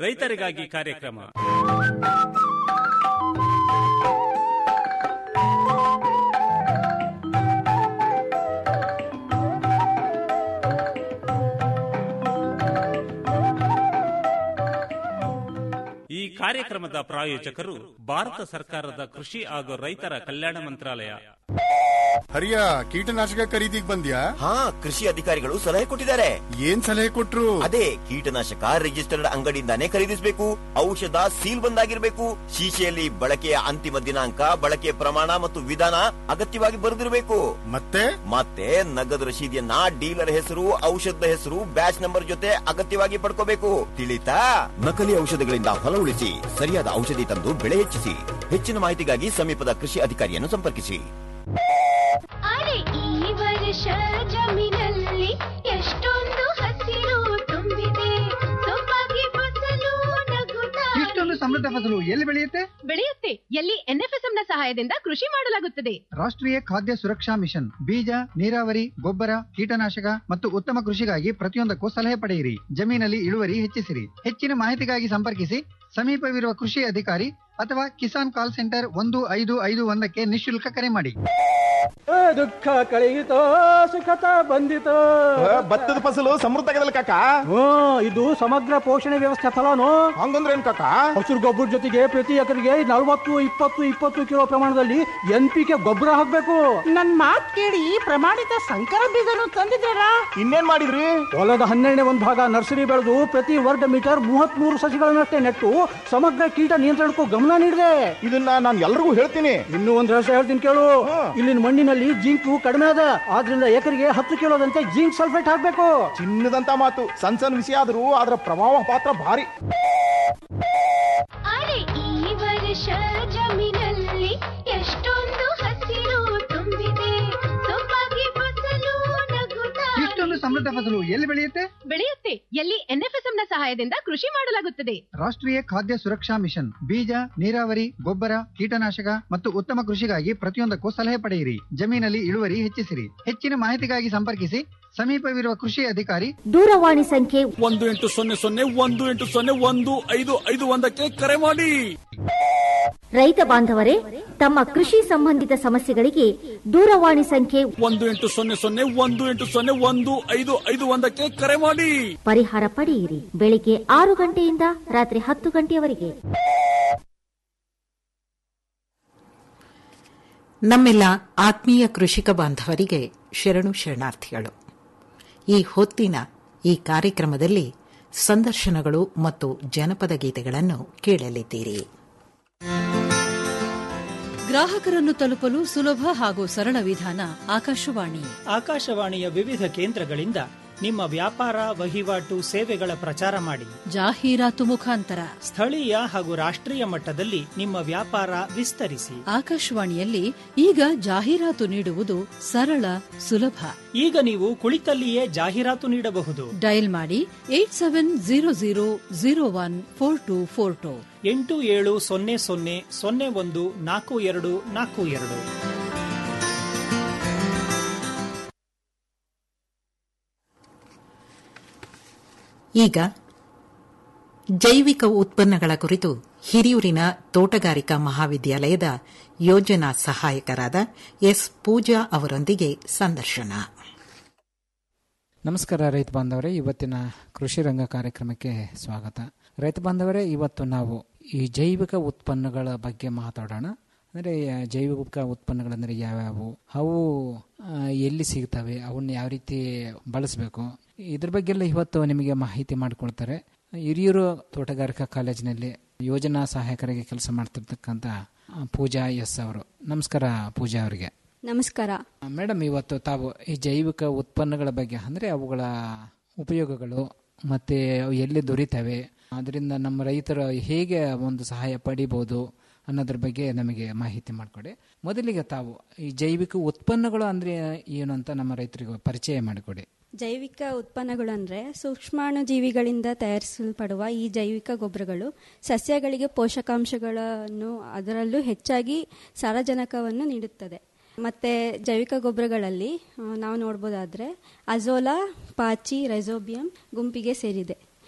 ರೈತರಿಗಾಗಿ ಕಾರ್ಯಕ್ರಮ ಈ ಕಾರ್ಯಕ್ರಮದ ಪ್ರಾಯೋಜಕರು ಭಾರತ ಸರ್ಕಾರದ ಕೃಷಿ ಹಾಗೂ ರೈತರ ಕಲ್ಯಾಣ ಮಂತ್ರಾಲಯ ಹರಿಯ ಕೀಟನಾಶಕ ಖರೀದಿಗ್ ಬಂದ್ಯಾ ಹಾ ಕೃಷಿ ಅಧಿಕಾರಿಗಳು ಸಲಹೆ ಕೊಟ್ಟಿದ್ದಾರೆ ಏನ್ ಸಲಹೆ ಕೊಟ್ರು ಅದೇ ಕೀಟನಾಶಕ ರಿಜಿಸ್ಟರ್ಡ್ ಅಂಗಡಿಯಿಂದಾನೇ ಖರೀದಿಸಬೇಕು ಔಷಧ ಸೀಲ್ ಬಂದಾಗಿರ್ಬೇಕು ಶೀಶೆಯಲ್ಲಿ ಬಳಕೆಯ ಅಂತಿಮ ದಿನಾಂಕ ಬಳಕೆಯ ಪ್ರಮಾಣ ಮತ್ತು ವಿಧಾನ ಅಗತ್ಯವಾಗಿ ಬರೆದಿರಬೇಕು ಮತ್ತೆ ಮತ್ತೆ ನಗದು ರಶೀದಿಯನ್ನ ಡೀಲರ್ ಹೆಸರು ಔಷಧದ ಹೆಸರು ಬ್ಯಾಚ್ ನಂಬರ್ ಜೊತೆ ಅಗತ್ಯವಾಗಿ ಪಡ್ಕೋಬೇಕು ತಿಳಿತಾ ನಕಲಿ ಔಷಧಗಳಿಂದ ಹೊಲ ಉಳಿಸಿ ಸರಿಯಾದ ಔಷಧಿ ತಂದು ಬೆಳೆ ಹೆಚ್ಚಿಸಿ ಹೆಚ್ಚಿನ ಮಾಹಿತಿಗಾಗಿ ಸಮೀಪದ ಕೃಷಿ ಅಧಿಕಾರಿಯನ್ನು ಸಂಪರ್ಕಿಸಿ ಅರೆ ಈ ವರ್ಷ ಜಮೀನಲ್ಲಿ ಎಷ್ಟೊಂದು ಹಸಿರು ತುಂಬಿದೆ ಸೊಬಗೆ ಫಸಲು ನಗುತ್ತಾ ಇಷ್ಟೊಂದು ಸಮೃದ್ಧ ಫಸಲು ಎಲ್ಲಿ ಬೆಳೆಯುತ್ತೆ ಬೆಳೆಯುತ್ತೆ ಎಲ್ಲಿ ಎನ್ಎಫ್ಎಸ್ಎಂ ನ ಸಹಾಯದಿಂದ ಕೃಷಿ ಮಾಡಲಾಗುತ್ತದೆ ರಾಷ್ಟ್ರೀಯ ಖಾದ್ಯ ಸುರಕ್ಷಾ ಮಿಷನ್ ಬೀಜ ನೀರಾವರಿ ಗೊಬ್ಬರ ಕೀಟನಾಶಕ ಮತ್ತು ಉತ್ತಮ ಕೃಷಿಗಾಗಿ ಪ್ರತಿಯೊಂದಕ್ಕೂ ಸಲಹೆ ಪಡೆಯಿರಿ ಜಮೀನಲ್ಲಿ ಇಳುವರಿ ಹೆಚ್ಚಿಸಿರಿ ಹೆಚ್ಚಿನ ಮಾಹಿತಿಗಾಗಿ ಸಂಪರ್ಕಿಸಿ ಸಮೀಪವಿರುವ ಕೃಷಿ ಅಧಿಕಾರಿ ಅಥವಾ ಕಿಸಾನ್ ಕಾಲ್ ಸೆಂಟರ್ ಒಂದು ಐದು ಐದು ಒಂದಕ್ಕೆ ನಿಶುಲ್ಕ ಕರೆ ಮಾಡಿ ದುಃಖ ಕಳೆಯಿತೋ ಸುಖತ ಬಂದಿತೋ ಭತ್ತದ ಫಸಲು ಸಮೃದ್ಧ ಕಾಕ ಹ್ಮ್ ಇದು ಸಮಗ್ರ ಪೋಷಣೆ ವ್ಯವಸ್ಥೆ ಫಲನು ಹಂಗಂದ್ರೆ ಏನ್ ಕಾಕ ಹಸಿರು ಗೊಬ್ಬರ ಜೊತೆಗೆ ಪ್ರತಿ ಎಕರೆಗೆ ನಲವತ್ತು ಇಪ್ಪತ್ತು ಇಪ್ಪತ್ತು ಕಿಲೋ ಪ್ರಮಾಣದಲ್ಲಿ ಎನ್ ಪಿ ಕೆ ಗೊಬ್ಬರ ಹಾಕ್ಬೇಕು ನನ್ ಮಾತ್ ಕೇಳಿ ಪ್ರಮಾಣಿತ ಸಂಕರ ಬೀಜನು ತಂದಿದ್ದೀರಾ ಇನ್ನೇನ್ ಮಾಡಿದ್ರಿ ಹೊಲದ ಹನ್ನೆರಡನೇ ಒಂದು ಭಾಗ ನರ್ಸರಿ ಬೆಳೆದು ಪ್ರತಿ ವರ್ಗ ಮೀಟರ್ ಮೂವತ್ತ್ ಮೂರು ಸಸಿಗಳನ್ನಷ್ಟೇ ನೆಟ್ಟು ಸಮಗ್ರ ಕೀಟ ನಿಯಂತ್ರಣಕ್ಕೂ ಗಮನ ನೀಡಿದೆ ಇದನ್ನ ನಾನು ಎಲ್ರಿಗೂ ಹೇಳ್ತೀನಿ ಇನ್ನು ಒಂದು ರಹಸ್ಯ ಹೇಳ್ತೀನಿ ಕೇಳು ಇಲ್ಲಿನ ಮಣ್ಣಿನಲ್ಲಿ ಜಿಂಕು ಕಡಿಮೆ ಅದ ಆದ್ರಿಂದ ಎಕರೆಗೆ ಹತ್ತು ಕಿಲೋದಂತೆ ಜಿಂಕ್ ಸಲ್ಫೇಟ್ ಹಾಕ್ಬೇಕು ಚಿನ್ನದಂತ ಮಾತು ಸಣ್ಣ ಸಣ್ಣ ವಿಷಯ ಆದ್ರೂ ಅದರ ಪ್ರಭಾವ ಪಾತ್ರ ಭಾರಿ ಅರೆ ಈ ವರ್ಷ ಜಮೀನಲ್ಲಿ ಎಷ್ಟೊಂದು ಹಸಿರು ತುಂಬಿದೆ ಸೊಬಗೆ ಫಸಲು ನಗುತ್ತಾ ಇಷ್ಟೊಂದು ಸಮೃದ್ಧ ಫಸಲು ಎಲ್ಲಿ ಬೆಳೆಯುತ್ತೆ ಬೆಳೆಯುತ್ತೆ ಎಲ್ಲಿ ಎನ್ಎಫ್ಎಸ್ಎಂ ನ ಸಹಾಯದಿಂದ ಕೃಷಿ ಮಾಡಲಾಗುತ್ತದೆ ರಾಷ್ಟ್ರೀಯ ಖಾದ್ಯ ಸುರಕ್ಷಾ ಮಿಷನ್ ಬೀಜ ನೀರಾವರಿ ಗೊಬ್ಬರ ಕೀಟನಾಶಕ ಮತ್ತು ಉತ್ತಮ ಕೃಷಿಗಾಗಿ ಪ್ರತಿಯೊಂದಕ್ಕೂ ಸಲಹೆ ಪಡೆಯಿರಿ ಜಮೀನಲ್ಲಿ ಇಳುವರಿ ಹೆಚ್ಚಿಸಿರಿ ಹೆಚ್ಚಿನ ಮಾಹಿತಿಗಾಗಿ ಸಂಪರ್ಕಿಸಿ ಸಮೀಪವಿರುವ ಕೃಷಿ ಅಧಿಕಾರಿ ದೂರವಾಣಿ ಸಂಖ್ಯೆ ಒಂದು ಎಂಟು ಸೊನ್ನೆ ಸೊನ್ನೆ ಒಂದು ಎಂಟು ಸೊನ್ನೆ ಒಂದು ಐದು ಐದು ಒಂದಕ್ಕೆ ಕರೆ ಮಾಡಿ ರೈತ ಬಾಂಧವರೇ ತಮ್ಮ ಕೃಷಿ ಸಂಬಂಧಿತ ಸಮಸ್ಯೆಗಳಿಗೆ ದೂರವಾಣಿ ಸಂಖ್ಯೆ ಒಂದು ಎಂಟು ಸೊನ್ನೆ ಸೊನ್ನೆ ಒಂದು ಎಂಟು ಸೊನ್ನೆ ಒಂದು ಐದು ಐದು ಒಂದಕ್ಕೆ ಕರೆ ಮಾಡಿ ಪರಿಹಾರ ಪಡೆಯಿರಿ ಬೆಳಿಗ್ಗೆ ಆರು ಗಂಟೆಯಿಂದ ರಾತ್ರಿ ಹತ್ತು ಗಂಟೆಯವರೆಗೆ ನಮ್ಮೆಲ್ಲ ಆತ್ಮೀಯ ಕೃಷಿಕ ಬಾಂಧವರಿಗೆ ಶರಣು ಶರಣಾರ್ಥಿಗಳು ಈ ಹೊತ್ತಿನ ಈ ಕಾರ್ಯಕ್ರಮದಲ್ಲಿ ಸಂದರ್ಶನಗಳು ಮತ್ತು ಜನಪದ ಗೀತೆಗಳನ್ನು ಕೇಳಲಿದ್ದೀರಿ ಗ್ರಾಹಕರನ್ನು ತಲುಪಲು ಸುಲಭ ಹಾಗೂ ಸರಳ ವಿಧಾನ ಆಕಾಶವಾಣಿ ಆಕಾಶವಾಣಿಯ ವಿವಿಧ ಕೇಂದ್ರಗಳಿಂದ ನಿಮ್ಮ ವ್ಯಾಪಾರ ವಹಿವಾಟು ಸೇವೆಗಳ ಪ್ರಚಾರ ಮಾಡಿ ಜಾಹೀರಾತು ಮುಖಾಂತರ ಸ್ಥಳೀಯ ಹಾಗೂ ರಾಷ್ಟ್ರೀಯ ಮಟ್ಟದಲ್ಲಿ ನಿಮ್ಮ ವ್ಯಾಪಾರ ವಿಸ್ತರಿಸಿ ಆಕಾಶವಾಣಿಯಲ್ಲಿ ಈಗ ಜಾಹೀರಾತು ನೀಡುವುದು ಸರಳ ಸುಲಭ ಈಗ ನೀವು ಕುಳಿತಲ್ಲಿಯೇ ಜಾಹೀರಾತು ನೀಡಬಹುದು ಡಯಲ್ ಮಾಡಿ eight seven zero zero zero one four two four two ಎಂಟು ಏಳು ಸೊನ್ನೆ ಸೊನ್ನೆ ಸೊನ್ನೆ ಒಂದು ನಾಲ್ಕು ಎರಡು ನಾಲ್ಕು ಎರಡು ಈಗ ಜೈವಿಕ ಉತ್ಪನ್ನಗಳ ಕುರಿತು ಹಿರಿಯೂರಿನ ತೋಟಗಾರಿಕಾ ಮಹಾವಿದ್ಯಾಲಯದ ಯೋಜನಾ ಸಹಾಯಕರಾದ ಎಸ್ ಪೂಜಾ ಅವರೊಂದಿಗೆ ಸಂದರ್ಶನ ನಮಸ್ಕಾರ ರೈತ ಬಾಂಧವರೇ ಇವತ್ತಿನ ಕೃಷಿ ರಂಗ ಕಾರ್ಯಕ್ರಮಕ್ಕೆ ಸ್ವಾಗತ ರೈತ ಬಾಂಧವರೇ ಇವತ್ತು ನಾವು ಈ ಜೈವಿಕ ಉತ್ಪನ್ನಗಳ ಬಗ್ಗೆ ಮಾತಾಡೋಣ ಅಂದರೆ ಜೈವಿಕ ಉತ್ಪನ್ನಗಳಂದರೆ ಯಾವ್ಯಾವು ಅವು ಆ, ಎಲ್ಲಿ ಸಿಗ್ತವೆ ಅವನ್ನ ಯಾವ ರೀತಿ ಬಳಸಬೇಕು ಇದ್ರ ಬಗ್ಗೆ ಎಲ್ಲ ಇವತ್ತು ನಿಮಗೆ ಮಾಹಿತಿ ಮಾಡಿಕೊಡ್ತಾರೆ ಹಿರಿಯೂರು ತೋಟಗಾರಿಕಾ ಕಾಲೇಜಿನಲ್ಲಿ ಯೋಜನಾ ಸಹಾಯಕರಾಗಿ ಕೆಲಸ ಮಾಡ್ತಿರ್ತಕ್ಕಂಥ ಆ, ಪೂಜಾ ಎಸ್ ಅವರು ನಮಸ್ಕಾರ ಪೂಜಾ ಅವರಿಗೆ ನಮಸ್ಕಾರ ಮೇಡಮ್ ಇವತ್ತು ತಾವು ಈ ಜೈವಿಕ ಉತ್ಪನ್ನಗಳ ಬಗ್ಗೆ ಅಂದರೆ ಅವುಗಳ ಉಪಯೋಗಗಳು ಮತ್ತೆ ಅವು ಎಲ್ಲಿ ದೊರೀತವೆ ಅದರಿಂದ ನಮ್ಮ ರೈತರು ಹೇಗೆ ಒಂದು ಸಹಾಯ ಪಡಿಬೋದು ಅನ್ನೋದ್ರ ಬಗ್ಗೆ ನಮಗೆ ಮಾಹಿತಿ ಮಾಡಿಕೊಡಿ ಮೊದಲಿಗೆ ತಾವು ಈ ಜೈವಿಕ ಉತ್ಪನ್ನಗಳು ಅಂದರೆ ಏನು ಅಂತ ನಮ್ಮ ರೈತರಿಗೆ ಪರಿಚಯ ಮಾಡಿಕೊಡಿ ಜೈವಿಕ ಉತ್ಪನ್ನಗಳು ಅಂದರೆ ಸೂಕ್ಷ್ಮಾಣು ಜೀವಿಗಳಿಂದ ತಯಾರಿಸಲ್ಪಡುವ ಈ ಜೈವಿಕ ಗೊಬ್ಬರಗಳು ಸಸ್ಯಗಳಿಗೆ ಪೋಷಕಾಂಶಗಳನ್ನು ಅದರಲ್ಲೂ ಹೆಚ್ಚಾಗಿ ಸಾರಜನಕವನ್ನು ನೀಡುತ್ತದೆ ಮತ್ತು ಜೈವಿಕ ಗೊಬ್ಬರಗಳಲ್ಲಿ ಆ, ನಾವು ನೋಡ್ಬೋದಾದರೆ ಅಜೋಲಾ ಪಾಚಿ ರೈಸೋಬಿಯಂ ಗುಂಪಿಗೆ ಸೇರಿದೆ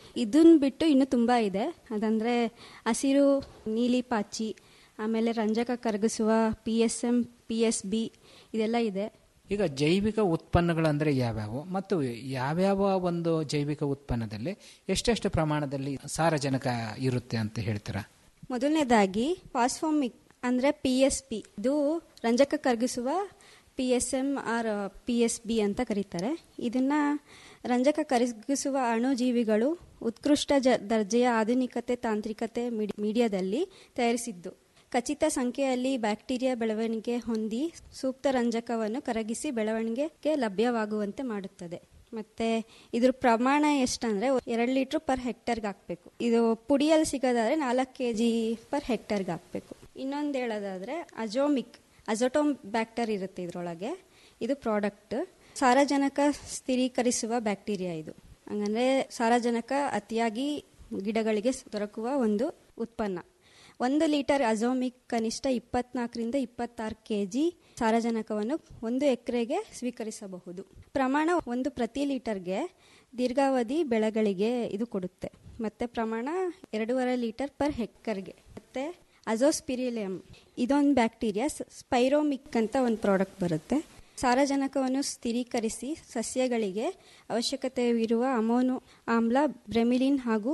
ಇದನ್ನ ಬಿಟ್ಟು ಇನ್ನೂ ತುಂಬ ಇದೆ ಅದಂದರೆ ಹಸಿರು ನೀಲಿ ಪಾಚಿ ಆಮೇಲೆ ರಂಜಕ ಕರಗಿಸುವ P S M P S B ಇದೆಲ್ಲ ಇದೆ ಈಗ ಜೈವಿಕ ಉತ್ಪನ್ನಗಳಂದ್ರೆ ಯಾವ್ಯಾವು ಮತ್ತು ಯಾವ್ಯಾವ ಒಂದು ಜೈವಿಕ ಉತ್ಪನ್ನದಲ್ಲಿ ಎಷ್ಟೆಷ್ಟು ಪ್ರಮಾಣದಲ್ಲಿ ಸಾರಜನಕ ಇರುತ್ತೆ ಅಂತ ಹೇಳ್ತೀರಾ ಮೊದಲನೇದಾಗಿ ಫಾಸ್ಫೋಮಿಕ್ ಅಂದರೆ ಪಿ ಎಸ್ ಪಿ ಇದು ರಂಜಕ ಕರಗಿಸುವ P S M R P S B ಅಂತ ಕರೀತಾರೆ ಇದನ್ನ ರಂಜಕ ಕರಗಿಸುವ ಅಣುಜೀವಿಗಳು ಉತ್ಕೃಷ್ಟ ಜ ದರ್ಜೆಯ ಆಧುನಿಕತೆ ತಾಂತ್ರಿಕತೆ ಮೀಡಿ- ಮೀಡಿಯಾದಲ್ಲಿ ತಯಾರಿಸಿದ್ದು ಖಚಿತ ಸಂಖ್ಯೆಯಲ್ಲಿ ಬ್ಯಾಕ್ಟೀರಿಯಾ ಬೆಳವಣಿಗೆ ಹೊಂದಿ ಸೂಕ್ತ ರಂಜಕವನ್ನು ಕರಗಿಸಿ ಬೆಳವಣಿಗೆಗೆ ಲಭ್ಯವಾಗುವಂತೆ ಮಾಡುತ್ತದೆ ಮತ್ತೆ ಇದ್ರ ಪ್ರಮಾಣ ಎಷ್ಟಂದ್ರೆ ಎರಡು ಲೀಟ್ರ್ ಪರ್ ಹೆಕ್ಟರ್ಗೆ ಹಾಕಬೇಕು ಇದು ಪುಡಿಯಲ್ಲಿ ಸಿಗೋದಾದ್ರೆ ನಾಲ್ಕು ಕೆ ಜಿ ಪರ್ ಹೆಕ್ಟರ್ಗೆ ಹಾಕಬೇಕು ಇನ್ನೊಂದು ಹೇಳೋದಾದ್ರೆ ಅಜೋಮಿಕ್ ಅಜೋಟೋಮ್ ಬ್ಯಾಕ್ಟರ್ ಇರುತ್ತೆ ಇದರೊಳಗೆ ಇದು ಪ್ರಾಡಕ್ಟ್ ಸಾರಜನಕ ಸ್ಥಿರೀಕರಿಸುವ ಬ್ಯಾಕ್ಟೀರಿಯಾ ಇದು ಹಂಗಂದ್ರೆ ಸಾರಜನಕ ಅತಿಯಾಗಿ ಗಿಡಗಳಿಗೆ ದೊರಕುವ ಒಂದು ಉತ್ಪನ್ನ ಒಂದು ಲೀಟರ್ ಅಜೋಮಿಕ್ ಕನಿಷ್ಠ ಇಪ್ಪತ್ನಾಲ್ಕರಿಂದ ಇಪ್ಪತ್ತಾರು ಕೆ ಜಿ ಸಾರಜನಕವನ್ನು ಒಂದು ಎಕರೆಗೆ ಸ್ವೀಕರಿಸಬಹುದು ಪ್ರಮಾಣ ಒಂದು ಪ್ರತಿ ಲೀಟರ್ಗೆ ದೀರ್ಘಾವಧಿ ಬೆಳೆಗಳಿಗೆ ಇದು ಕೊಡುತ್ತೆ ಮತ್ತೆ ಪ್ರಮಾಣ ಎರಡೂವರೆ ಲೀಟರ್ ಪರ್ ಹೆಕ್ಟರ್ಗೆ ಮತ್ತೆ ಅಜೋಸ್ಪಿರಿಲಿಯಂ ಇದೊಂದು ಬ್ಯಾಕ್ಟೀರಿಯಾ ಸ್ಪೈರೋಮಿಕ್ ಅಂತ ಒಂದು ಪ್ರಾಡಕ್ಟ್ ಬರುತ್ತೆ ಸಾರಜನಕವನ್ನು ಸ್ಥಿರೀಕರಿಸಿ ಸಸ್ಯಗಳಿಗೆ ಅವಶ್ಯಕತೆವಿರುವ ಅಮೋನು ಆಮ್ಲ ಬ್ರೆಮಿಲಿನ್ ಹಾಗೂ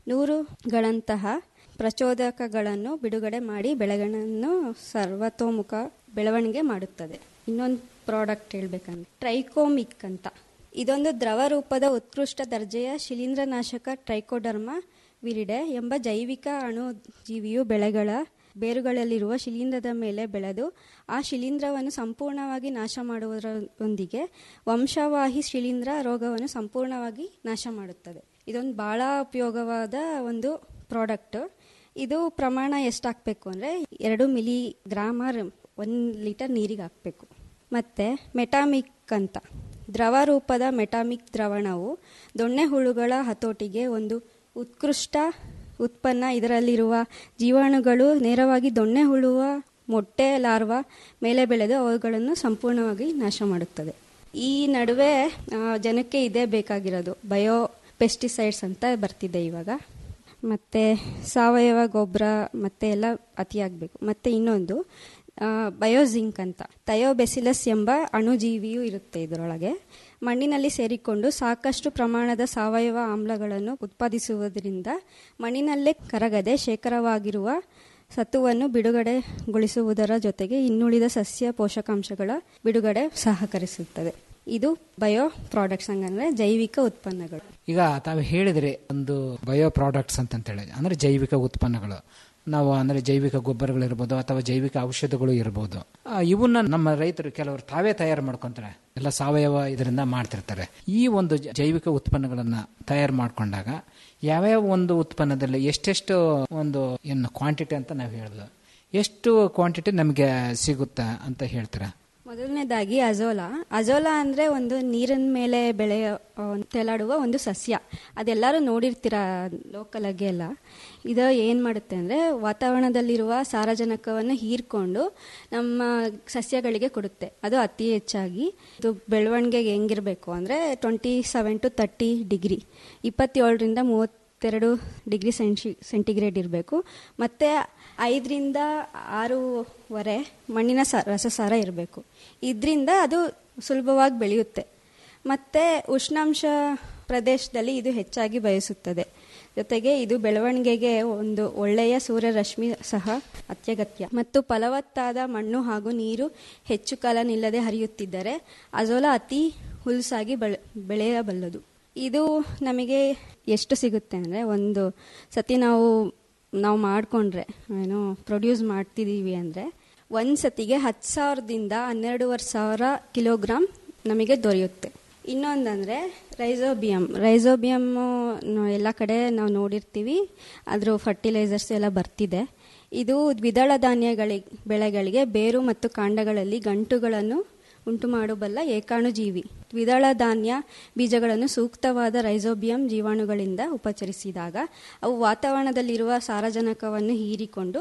ನೂರುಗಳಂತಹ ಪ್ರಚೋದಕಗಳನ್ನು ಬಿಡುಗಡೆ ಮಾಡಿ ಬೆಳೆಗಳನ್ನು ಸರ್ವತೋಮುಖ ಬೆಳವಣಿಗೆ ಮಾಡುತ್ತದೆ ಇನ್ನೊಂದು ಪ್ರಾಡಕ್ಟ್ ಹೇಳ್ಬೇಕಂದ್ರೆ ಟ್ರೈಕೋಮಿಕ್ ಅಂತ ಇದೊಂದು ದ್ರವ ರೂಪದ ಉತ್ಕೃಷ್ಟ ದರ್ಜೆಯ ಶಿಲೀಂಧ್ರನಾಶಕ ಟ್ರೈಕೋಡರ್ಮ ವಿರಿಡೆ ಎಂಬ ಜೈವಿಕ ಅಣುಜೀವಿಯು ಬೆಳೆಗಳ ಬೇರುಗಳಲ್ಲಿರುವ ಶಿಲೀಂಧ್ರದ ಮೇಲೆ ಬೆಳೆದು ಆ ಶಿಲೀಂಧ್ರವನ್ನು ಸಂಪೂರ್ಣವಾಗಿ ನಾಶ ಮಾಡುವುದರೊಂದಿಗೆ ವಂಶವಾಹಿ ಶಿಲೀಂಧ್ರ ರೋಗವನ್ನು ಸಂಪೂರ್ಣವಾಗಿ ನಾಶ ಮಾಡುತ್ತದೆ ಇದೊಂದು ಬಹಳ ಉಪಯೋಗವಾದ ಒಂದು ಪ್ರಾಡಕ್ಟ್ ಇದು ಪ್ರಮಾಣ ಎಷ್ಟು ಹಾಕಬೇಕು ಅಂದರೆ ಎರಡು ಮಿಲಿ ಗ್ರಾಮರ್ ಒಂದು ಲೀಟರ್ ನೀರಿಗೆ ಹಾಕಬೇಕು ಮತ್ತು ಮೆಟಾಮಿಕ್ ಅಂತ ದ್ರವ ರೂಪದ ಮೆಟಾಮಿಕ್ ದ್ರವಣವು ದೊಣ್ಣೆ ಹುಳುಗಳ ಹತೋಟಿಗೆ ಒಂದು ಉತ್ಕೃಷ್ಟ ಉತ್ಪನ್ನ ಇದರಲ್ಲಿರುವ ಜೀವಾಣುಗಳು ನೇರವಾಗಿ ದೊಣ್ಣೆ ಹುಳುವ ಮೊಟ್ಟೆ ಲಾರ್ವಾ ಮೇಲೆ ಬೆಳೆದು ಅವುಗಳನ್ನು ಸಂಪೂರ್ಣವಾಗಿ ನಾಶ ಮಾಡುತ್ತದೆ ಈ ನಡುವೆ ಆ, ಜನಕ್ಕೆ ಇದೇ ಬೇಕಾಗಿರೋದು ಬಯೋ ಪೆಸ್ಟಿಸೈಡ್ಸ್ ಅಂತ ಬರ್ತಿದೆ ಇವಾಗ ಮತ್ತು ಸಾವಯವ ಗೊಬ್ಬರ ಮತ್ತೆ ಎಲ್ಲ ಅತಿಯಾಗಬೇಕು ಮತ್ತು ಇನ್ನೊಂದು ಬಯೋಜಿಂಕ್ ಅಂತ ಥಯೋಬೆಸಿಲಸ್ ಎಂಬ ಅಣುಜೀವಿಯು ಇರುತ್ತೆ ಇದರೊಳಗೆ ಮಣ್ಣಿನಲ್ಲಿ ಸೇರಿಕೊಂಡು ಸಾಕಷ್ಟು ಪ್ರಮಾಣದ ಸಾವಯವ ಆಮ್ಲಗಳನ್ನು ಉತ್ಪಾದಿಸುವುದರಿಂದ ಮಣ್ಣಿನಲ್ಲೇ ಕರಗದೆ ಶೇಖರವಾಗಿರುವ ಸತುವನ್ನು ಬಿಡುಗಡೆಗೊಳಿಸುವುದರ ಜೊತೆಗೆ ಇನ್ನುಳಿದ ಸಸ್ಯ ಪೋಷಕಾಂಶಗಳ ಬಿಡುಗಡೆ ಸಹಕರಿಸುತ್ತದೆ ಇದು ಬಯೋ ಪ್ರಾಡಕ್ಟ್ಸ್ ಹಂಗಂದ್ರೆ ಜೈವಿಕ ಉತ್ಪನ್ನಗಳು ಈಗ ತಾವು ಹೇಳಿದ್ರೆ ಒಂದು ಬಯೋ ಪ್ರಾಡಕ್ಟ್ಸ್ ಅಂತಂತೇಳಿ ಅಂದ್ರೆ ಜೈವಿಕ ಉತ್ಪನ್ನಗಳು ನಾವು ಅಂದ್ರೆ ಜೈವಿಕ ಗೊಬ್ಬರಗಳಿರ್ಬೋದು ಅಥವಾ ಜೈವಿಕ ಔಷಧಗಳು ಇರ್ಬೋದು ಆ, ಇವನ್ನ ನಮ್ಮ ರೈತರು ಕೆಲವರು ತಾವೇ ತಯಾರು ಮಾಡ್ಕೊಂತಾರೆ ಎಲ್ಲ ಸಾವಯವ ಇದರಿಂದ ಮಾಡ್ತಿರ್ತಾರೆ ಈ ಒಂದು ಜ- ಜೈವಿಕ ಉತ್ಪನ್ನಗಳನ್ನ ತಯಾರು ಮಾಡ್ಕೊಂಡಾಗ ಯಾವ್ಯಾವ ಒಂದು ಉತ್ಪನ್ನದಲ್ಲಿ ಎಷ್ಟೆಷ್ಟು ಒಂದು ಏನು ಕ್ವಾಂಟಿಟಿ ಅಂತ ನಾವು ಹೇಳೋದು ಎಷ್ಟು ಕ್ವಾಂಟಿಟಿ ನಮಗೆ ಸಿಗುತ್ತಾ ಅಂತ ಹೇಳ್ತೀರಾ ಮೊದಲನೇದಾಗಿ ಅಜೋಲಾ ಅಜೋಲಾ ಅಂದ್ರೆ ಒಂದು ನೀರಿನ ಮೇಲೆ ಬೆಳೆಯ ಆ, ತೇಲಾಡುವ ಒಂದು ಸಸ್ಯ ಅದೆಲ್ಲರೂ ನೋಡಿರ್ತೀರ ಲೋಕಲ್ ಆಗಿ ಎಲ್ಲ ಇದು ಏನು ಮಾಡುತ್ತೆ ಅಂದರೆ ವಾತಾವರಣದಲ್ಲಿರುವ ಸಾರಜನಕವನ್ನು ಹೀರ್ಕೊಂಡು ನಮ್ಮ ಸಸ್ಯಗಳಿಗೆ ಕೊಡುತ್ತೆ ಅದು ಅತಿ ಹೆಚ್ಚಾಗಿ ಇದು ಬೆಳವಣಿಗೆಗೆ ಹೆಂಗಿರಬೇಕು ಅಂದರೆ twenty seven to thirty degree ಇಪ್ಪತ್ತೇಳರಿಂದ ಮೂವತ್ತೆರಡು ಡಿಗ್ರಿ ಸೆಂಟಿ ಸೆಂಟಿಗ್ರೇಡ್ ಇರಬೇಕು ಮತ್ತು ಐದರಿಂದ ಆರೂವರೆ ಮಣ್ಣಿನ ಸ ರಸಸಾರ ಇರಬೇಕು ಇದರಿಂದ ಅದು ಸುಲಭವಾಗಿ ಬೆಳೆಯುತ್ತೆ ಮತ್ತು ಉಷ್ಣಾಂಶ ಪ್ರದೇಶದಲ್ಲಿ ಇದು ಹೆಚ್ಚಾಗಿ ಬಯಸುತ್ತದೆ ಜೊತೆಗೆ ಇದು ಬೆಳವಣಿಗೆಗೆ ಒಂದು ಒಳ್ಳೆಯ ಸೂರ್ಯರಶ್ಮಿ ಸಹ ಅತ್ಯಗತ್ಯ ಮತ್ತು ಫಲವತ್ತಾದ ಮಣ್ಣು ಹಾಗೂ ನೀರು ಹೆಚ್ಚು ಕಾಲ ನಿಲ್ಲದೆ ಹರಿಯುತ್ತಿದ್ದರೆ ಅಜೋಲಾ ಅತಿ ಹುಲ್ಸಾಗಿ ಬೆಳೆ ಬೆಳೆಯಬಲ್ಲದು ಇದು ನಮಗೆ ಎಷ್ಟು ಸಿಗುತ್ತೆ ಅಂದರೆ ಒಂದು ಸತಿ ನಾವು ನಾವು ಮಾಡಿಕೊಂಡ್ರೆ ಏನು ಪ್ರೊಡ್ಯೂಸ್ ಮಾಡ್ತಿದ್ದೀವಿ ಅಂದರೆ ಒಂದು ಸತಿಗೆ ಹತ್ತು ಸಾವಿರದಿಂದ ಹನ್ನೆರಡೂವರೆ ಸಾವಿರ ಕಿಲೋಗ್ರಾಮ್ ನಮಗೆ ದೊರೆಯುತ್ತೆ ಇನ್ನೊಂದಂದರೆ ರೈಸೋಬಿಯಮ್ ರೈಸೋಬಿಯಮ್ ಎಲ್ಲ ಕಡೆ ನಾವು ನೋಡಿರ್ತೀವಿ ಅದ್ರ ಫರ್ಟಿಲೈಸರ್ಸ್ ಎಲ್ಲ ಬರ್ತಿದೆ ಇದು ದ್ವಿದಳ ಧಾನ್ಯಗಳಿಗೆ ಬೆಳೆಗಳಿಗೆ ಬೇರು ಮತ್ತು ಕಾಂಡಗಳಲ್ಲಿ ಗಂಟುಗಳನ್ನು ಉಂಟು ಮಾಡಬಲ್ಲ ಏಕಾಣುಜೀವಿ ದ್ವಿದಳ ಧಾನ್ಯ ಬೀಜಗಳನ್ನು ಸೂಕ್ತವಾದ ರೈಸೋಬಿಯಂ ಜೀವಾಣುಗಳಿಂದ ಉಪಚರಿಸಿದಾಗ ಅವು ವಾತಾವರಣದಲ್ಲಿರುವ ಸಾರಜನಕವನ್ನು ಹೀರಿಕೊಂಡು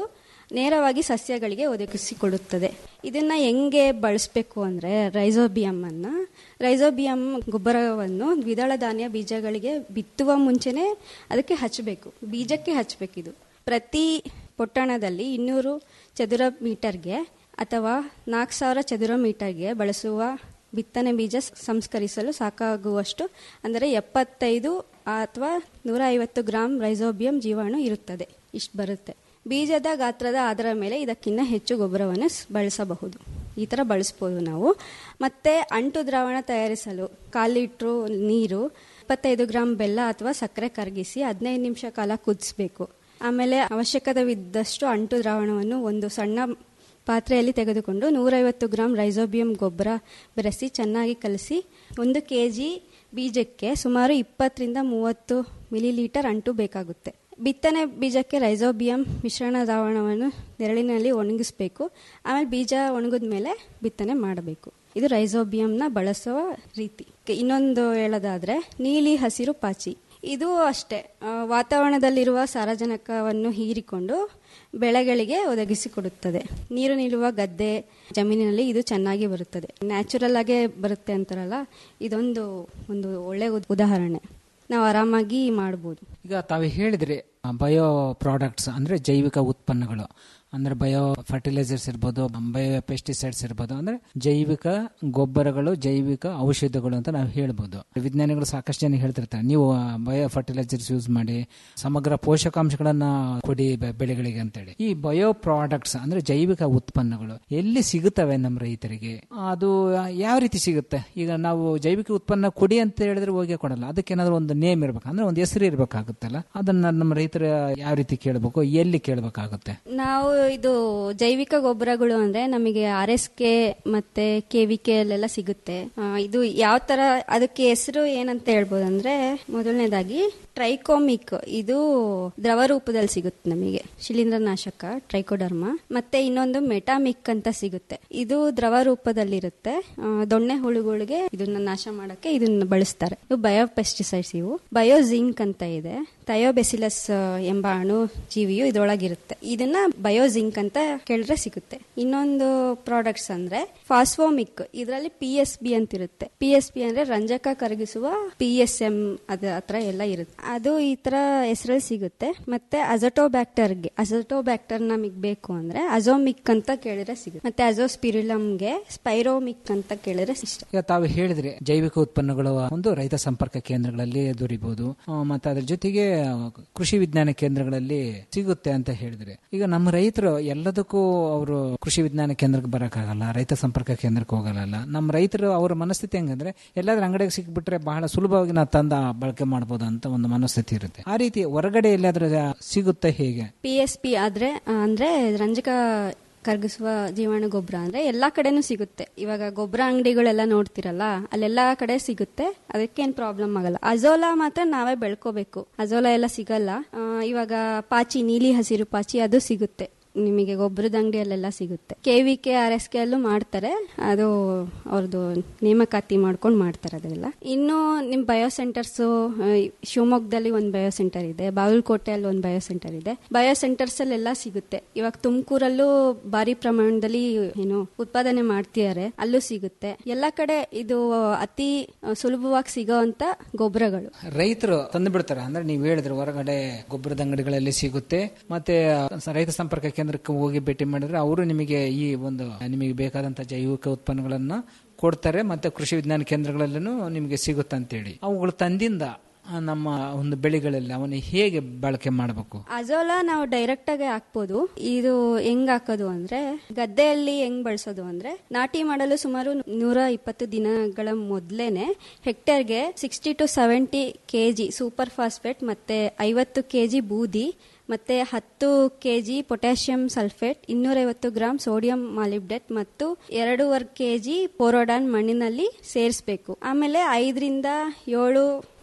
ನೇರವಾಗಿ ಸಸ್ಯಗಳಿಗೆ ಒದಗಿಸಿಕೊಡುತ್ತದೆ ಇದನ್ನ ಹೆಂಗೆ ಬಳಸಬೇಕು ಅಂದರೆ ರೈಸೋಬಿಯಮ್ ಅನ್ನ ರೈಸೋಬಿಯಮ್ ಗೊಬ್ಬರವನ್ನು ದ್ವಿದಳ ಧಾನ್ಯ ಬೀಜಗಳಿಗೆ ಬಿತ್ತುವ ಮುಂಚೆನೆ ಅದಕ್ಕೆ ಹಚ್ಚಬೇಕು ಬೀಜಕ್ಕೆ ಹಚ್ಚಬೇಕಿದು ಪ್ರತಿ ಪೊಟ್ಟಣದಲ್ಲಿ ಇನ್ನೂರು ಚದುರ ಮೀಟರ್ಗೆ ಅಥವಾ ನಾಲ್ಕು ಸಾವಿರ ಚದುರ ಮೀಟರ್ಗೆ ಬಳಸುವ ಬಿತ್ತನೆ ಬೀಜ ಸಂಸ್ಕರಿಸಲು ಸಾಕಾಗುವಷ್ಟು ಅಂದರೆ ಎಪ್ಪತ್ತೈದು ಅಥವಾ ನೂರ ಐವತ್ತು ಗ್ರಾಂ ರೈಸೋಬಿಯಂ ಜೀವಾಣು ಇರುತ್ತದೆ ಇಷ್ಟು ಬರುತ್ತೆ ಬೀಜದ ಗಾತ್ರದ ಆಧಾರದ ಮೇಲೆ ಇದಕ್ಕಿಂತ ಹೆಚ್ಚು ಗೊಬ್ಬರವನ್ನು ಸ್- ಬಳಸಬಹುದು ಈ ಥರ ಬಳಸ್ಬೋದು ನಾವು ಮತ್ತೆ ಅಂಟು ದ್ರಾವಣ ತಯಾರಿಸಲು ಕಾಲು ಲೀಟ್ರು ನೀರು ಇಪ್ಪತ್ತೈದು ಗ್ರಾಂ ಬೆಲ್ಲ ಅಥವಾ ಸಕ್ಕರೆ ಕರಗಿಸಿ ಹದಿನೈದು ನಿಮಿಷ ಕಾಲ ಕುದಿಸ್ಬೇಕು ಆಮೇಲೆ ಅವಶ್ಯಕತೆವಿದ್ದಷ್ಟು ಅಂಟು ದ್ರಾವಣವನ್ನು ಒಂದು ಸಣ್ಣ ಪಾತ್ರೆಯಲ್ಲಿ ತೆಗೆದುಕೊಂಡು ನೂರೈವತ್ತು ಗ್ರಾಂ ರೈಸೋಬಿಯಂ ಗೊಬ್ಬರ ಬೆರೆಸಿ ಚೆನ್ನಾಗಿ ಕಲಸಿ ಒಂದು ಕೆ ಜಿ ಬೀಜಕ್ಕೆ ಸುಮಾರು ಇಪ್ಪತ್ತರಿಂದ ಮೂವತ್ತು ಮಿಲಿಲೀಟರ್ ಅಂಟು ಬೇಕಾಗುತ್ತೆ ಬಿತ್ತನೆ ಬೀಜಕ್ಕೆ ರೈಸೋಬಿಯಂ ಮಿಶ್ರಣ ದ್ರಾವಣವನ್ನು ನೆರಳಿನಲ್ಲಿ ಒಣಗಿಸ್ಬೇಕು ಆಮೇಲೆ ಬೀಜ ಒಣಗಿದ ಮೇಲೆ ಬಿತ್ತನೆ ಮಾಡಬೇಕು ಇದು ರೈಸೋಬಿಯಂನ ಬಳಸುವ ರೀತಿ ಇನ್ನೊಂದು ಹೇಳೋದಾದ್ರೆ ನೀಲಿ ಹಸಿರು ಪಾಚಿ ಇದು ಅಷ್ಟೇ ಆ, ವಾತಾವರಣದಲ್ಲಿರುವ ಸಾರಜನಕವನ್ನು ಹೀರಿಕೊಂಡು ಬೆಳೆಗಳಿಗೆ ಒದಗಿಸಿಕೊಡುತ್ತದೆ ನೀರು ನಿಲ್ಲುವ ಗದ್ದೆ ಜಮೀನಿನಲ್ಲಿ ಇದು ಚೆನ್ನಾಗಿ ಬರುತ್ತದೆ ನ್ಯಾಚುರಲ್ ಆಗೇ ಬರುತ್ತೆ ಅಂತಾರಲ್ಲ ಇದೊಂದು ಒಂದು ಒಳ್ಳೆ ಉದ್- ಉದಾಹರಣೆ ನಾವು ಆರಾಮಾಗಿ ಮಾಡ್ಬೋದು ಈಗ ತಾವು ಹೇಳಿದ್ರಿ ಬಯೋ ಪ್ರಾಡಕ್ಟ್ಸ್ ಅಂದ್ರೆ ಜೈವಿಕ ಉತ್ಪನ್ನಗಳು ಅಂದ್ರೆ ಬಯೋ ಫರ್ಟಿಲೈಸರ್ಸ್ ಇರ್ಬೋದು ಬಯೋ ಪೆಸ್ಟಿಸೈಡ್ಸ್ ಇರ್ಬೋದು ಅಂದ್ರೆ ಜೈವಿಕ ಗೊಬ್ಬರಗಳು ಜೈವಿಕ ಔಷಧಗಳು ಅಂತ ನಾವು ಹೇಳ್ಬೋದು ವಿಜ್ಞಾನಿಗಳು ಸಾಕಷ್ಟು ಜನ ಹೇಳ್ತಿರ್ತಾರೆ ನೀವು ಬಯೋ ಫರ್ಟಿಲೈಸರ್ಸ್ ಯೂಸ್ ಮಾಡಿ ಸಮಗ್ರ ಪೋಷಕಾಂಶಗಳನ್ನ ಕೊಡಿ ಬೆ- ಬೆಳೆಗಳಿಗೆ ಅಂತೇಳಿ ಈ ಬಯೋ ಪ್ರಾಡಕ್ಟ್ಸ್ ಅಂದ್ರೆ ಜೈವಿಕ ಉತ್ಪನ್ನಗಳು ಎಲ್ಲಿ ಸಿಗುತ್ತವೆ ನಮ್ಮ ರೈತರಿಗೆ ಅದು ಯಾವ ರೀತಿ ಸಿಗುತ್ತೆ ಈಗ ನಾವು ಜೈವಿಕ ಉತ್ಪನ್ನ ಕೊಡಿ ಅಂತ ಹೇಳಿದ್ರೆ ಹೋಗಿ ಕೊಡಲ್ಲ ಅದಕ್ಕೆ ಏನಾದ್ರು ಒಂದು ನೇಮ್ ಇರ್ಬೇಕು ಅಂದ್ರೆ ಒಂದು ಹೆಸರು ಇರ್ಬೇಕಾಗುತ್ತಲ್ಲ ಅದನ್ನ ನಮ್ಮ ರೈತರು ಯಾವ ರೀತಿ ಕೇಳಬೇಕು ಎಲ್ಲಿ ಕೇಳಬೇಕಾಗುತ್ತೆ ನಾವು ಇದು ಜೈವಿಕ ಗೊಬ್ಬರಗಳು ಅಂದ್ರೆ ನಮಗೆ ಆರ್ ಎಸ್ ಕೆ ಮತ್ತೆ ಕೆ ವಿ ಕೆ ಅಲ್ಲೆಲ್ಲ ಸಿಗುತ್ತೆ ಆ, ಇದು ಯಾವ ತರ ಅದಕ್ಕೆ ಹೆಸರು ಏನಂತ ಹೇಳ್ಬೋದು ಅಂದ್ರೆ ಮೊದಲನೇದಾಗಿ ಟ್ರೈಕೋಮಿಕ್ ಇದು ದ್ರವ ರೂಪದಲ್ಲಿ ಸಿಗುತ್ತೆ ನಮಗೆ ಶಿಲೀಂಧ್ರನಾಶಕ ಟ್ರೈಕೋಡರ್ಮ ಮತ್ತೆ ಇನ್ನೊಂದು ಮೆಟಾಮಿಕ್ ಅಂತ ಸಿಗುತ್ತೆ ಇದು ದ್ರವ ರೂಪದಲ್ಲಿರುತ್ತೆ ಆ, ದೊಣ್ಣೆ ಹುಳುಗಳಿಗೆ ಇದನ್ನ ನಾಶ ಮಾಡಕ್ಕೆ ಇದನ್ನ ಬಳಸ್ತಾರೆ ಇದು ಬಯೋ ಪೆಸ್ಟಿಸೈಡ್ಸ್ ಇವು ಬಯೋ ಜಿಂಕ್ ಅಂತ ಇದೆ ಥಯೋಬೆಸಿಲಸ್ ಎಂಬ ಅಣು ಜೀವಿಯು ಇದರೊಳಗಿರುತ್ತೆ ಇದನ್ನ ಬಯೋಜಿಂಕ್ ಅಂತ ಕೇಳಿದ್ರೆ ಸಿಗುತ್ತೆ ಇನ್ನೊಂದು ಪ್ರಾಡಕ್ಟ್ಸ್ ಅಂದ್ರೆ ಫಾಸ್ಫೋಮಿಕ್ ಇದರಲ್ಲಿ ಪಿ ಎಸ್ ಬಿ ಅಂತ ಇರುತ್ತೆ ಪಿ ಎಸ್ ಬಿ ಅಂದ್ರೆ ರಂಜಕ ಕರಗಿಸುವ ಪಿ ಎಸ್ ಎಂ ಅದ ಹತ್ರ ಎಲ್ಲ ಇರುತ್ತೆ ಅದು ಈ ತರ ಹೆಸರಲ್ಲಿ ಸಿಗುತ್ತೆ ಮತ್ತೆ ಅಜಟೋಬ್ಯಾಕ್ಟರ್ಗೆ ಅಜಟೋಬ್ಯಾಕ್ಟರ್ ನಮಗೆ ಬೇಕು ಅಂದ್ರೆ ಅಜೋಮಿಕ್ ಅಂತ ಕೇಳಿದ್ರೆ ಸಿಗುತ್ತೆ ಮತ್ತೆ ಅಜೋಸ್ಪಿರಿಲಮ್ಗೆ ಸ್ಪೈರೋಮಿಕ್ ಅಂತ ಕೇಳಿದ್ರೆ ಇಷ್ಟ ಈಗ ತಾವು ಹೇಳಿದ್ರಿ ಜೈವಿಕ ಉತ್ಪನ್ನಗಳು ಒಂದು ರೈತ ಸಂಪರ್ಕ ಕೇಂದ್ರಗಳಲ್ಲಿ ದೊರಿಬಹುದು ಆ, ಮತ್ತೆ ಅದ್ರ ಜೊತೆಗೆ ಆ, ಕೃಷಿ ವಿಜ್ಞಾನ ಕೇಂದ್ರಗಳಲ್ಲಿ ಸಿಗುತ್ತೆ ಅಂತ ಹೇಳಿದ್ರಿ ಈಗ ನಮ್ಮ ರೈತರು ಎಲ್ಲದಕ್ಕೂ ಅವರು ಕೃಷಿ ವಿಜ್ಞಾನ ಕೇಂದ್ರಕ್ಕೆ ಬರಕ್ಕಾಗಲ್ಲ ರೈತ ಸಂಪರ್ಕ ಕೇಂದ್ರಕ್ಕೆ ಹೋಗಲ್ಲ ನಮ್ಮ ರೈತರು ಅವರ ಮನಸ್ಥಿತಿ ಹೆಂಗಂದ್ರೆ ಎಲ್ಲಾದ್ರೂ ಅಂಗಡಿಗೆ ಸಿಕ್ಬಿಟ್ರೆ ಬಹಳ ಸುಲಭವಾಗಿ ನಾವು ತಂದ ಬಳಕೆ ಮಾಡಬಹುದು ಅಂತ ಒಂದು ಮನಸ್ಥಿತಿ ಇರುತ್ತೆ ಆ ರೀತಿ ಹೊರಗಡೆ ಎಲ್ಲಾದ್ರೂ ಸಿಗುತ್ತೆ ಹೇಗೆ ಪಿ ಎಸ್ ಪಿ ಆದ್ರೆ ಆ, ಅಂದ್ರೆ ರಂಜಕ ಕರಗಿಸುವ ಜೀವಾಣು ಗೊಬ್ಬರ ಅಂದ್ರೆ ಎಲ್ಲಾ ಕಡೆನೂ ಸಿಗುತ್ತೆ ಇವಾಗ ಗೊಬ್ಬರ ಅಂಗಡಿಗಳೆಲ್ಲ ನೋಡ್ತಿರಲ್ಲ ಅಲ್ಲೆಲ್ಲಾ ಕಡೆ ಸಿಗುತ್ತೆ ಅದಕ್ಕೇನ್ ಪ್ರಾಬ್ಲಮ್ ಆಗಲ್ಲ ಅಜೋಲಾ ಮಾತ್ರ ನಾವೇ ಬೆಳ್ಕೋಬೇಕು ಅಜೋಲಾ ಎಲ್ಲ ಸಿಗಲ್ಲ ಆ, ಇವಾಗ ಪಾಚಿ ನೀಲಿ ಹಸಿರು ಪಾಚಿ ಅದು ಸಿಗುತ್ತೆ ನಿಮಗೆ ಗೊಬ್ಬರದ ಅಂಗಡಿಯಲ್ಲೆಲ್ಲ ಸಿಗುತ್ತೆ K V K R S K ಅಲ್ಲೂ ಮಾಡ್ತಾರೆ ಅದು ಅವ್ರದ್ದು ನೇಮಕಾತಿ ಮಾಡ್ಕೊಂಡು ಮಾಡ್ತಾರೆ ಅದೆಲ್ಲ ಇನ್ನು ನಿಮ್ ಬಯೋ ಸೆಂಟರ್ಸ್ ಶಿವಮೊಗ್ಗದಲ್ಲಿ ಒಂದು ಬಯೋ ಸೆಂಟರ್ ಇದೆ ಬಾಗಲಕೋಟೆಯಲ್ಲಿ ಒಂದು ಬಯೋ ಸೆಂಟರ್ ಇದೆ ಬಯೋ ಸೆಂಟರ್ಸ್ ಅಲ್ಲೆಲ್ಲ ಸಿಗುತ್ತೆ ಇವಾಗ ತುಮಕೂರಲ್ಲೂ ಭಾರಿ ಪ್ರಮಾಣದಲ್ಲಿ ಏನು ಉತ್ಪಾದನೆ ಮಾಡ್ತಿದ್ದಾರೆ ಅಲ್ಲೂ ಸಿಗುತ್ತೆ ಎಲ್ಲ ಕಡೆ ಇದು ಅತಿ ಸುಲಭವಾಗಿ ಸಿಗೋವಂತ ಗೊಬ್ಬರಗಳು ರೈತರು ತಂದು ಬಿಡ್ತಾರೆ ಅಂದ್ರೆ ನೀವು ಹೇಳಿದ್ರೆ ಹೊರಗಡೆ ಗೊಬ್ಬರದ ಅಂಗಡಿಗಳಲ್ಲಿ ಸಿಗುತ್ತೆ ಮತ್ತೆ ರೈತ ಸಂಪರ್ಕ ಕೇಂದ್ರಕ್ಕೆ ಹೋಗಿ ಭೇಟಿ ಮಾಡಿದ್ರೆ ಅವರು ನಿಮಗೆ ಈ ಒಂದು ನಿಮಗೆ ಬೇಕಾದಂತ ಜೈವಿಕ ಉತ್ಪನ್ನಗಳನ್ನ ಕೊಡ್ತಾರೆ ಮತ್ತೆ ಕೃಷಿ ವಿಜ್ಞಾನ ಕೇಂದ್ರಗಳಲ್ಲೂ ನಿಮಗೆ ಸಿಗುತ್ತೆ ಅಂತೇಳಿ ಅವುಗಳು ತಂದಿಂದ ಆ, ನಮ್ಮ ಒಂದು ಬೆಳೆಗಳಲ್ಲಿ ಅವನು ಹೇಗೆ ಬಳಕೆ ಮಾಡಬೇಕು ಅಜೋಲಾ ನಾವು ಡೈರೆಕ್ಟ್ ಆಗಿ ಹಾಕ್ಬೋದು ಇದು ಹೆಂಗ್ ಹಾಕೋದು ಅಂದ್ರೆ ಗದ್ದೆಯಲ್ಲಿ ಹೆಂಗ್ ಬಳಸೋದು ಅಂದ್ರೆ ನಾಟಿ ಮಾಡಲು ಸುಮಾರು ನೂರ ಇಪ್ಪತ್ತು ದಿನಗಳ ಮೊದ್ಲೇನೆ ಹೆಕ್ಟೇರ್ಗೆ sixty to seventy KG super phosphate ಮತ್ತೆ ಐವತ್ತು ಕೆಜಿ ಬೂದಿ ಮತ್ತೆ ಹತ್ತು ಕೆಜಿ ಪೊಟ್ಯಾಷಿಯಂ ಸಲ್ಫೇಟ್ ಇನ್ನೂರೈವತ್ತು ಗ್ರಾಂ ಸೋಡಿಯಂ ಮಾಲಿಬ್ಡೆಟ್ ಮತ್ತು ಎರಡೂವರೆ ಕೆಜಿ ಪೋರೋಡಾನ್ ಮಣ್ಣಿನಲ್ಲಿ ಸೇರಿಸಬೇಕು ಆಮೇಲೆ ಐದರಿಂದ ಏಳು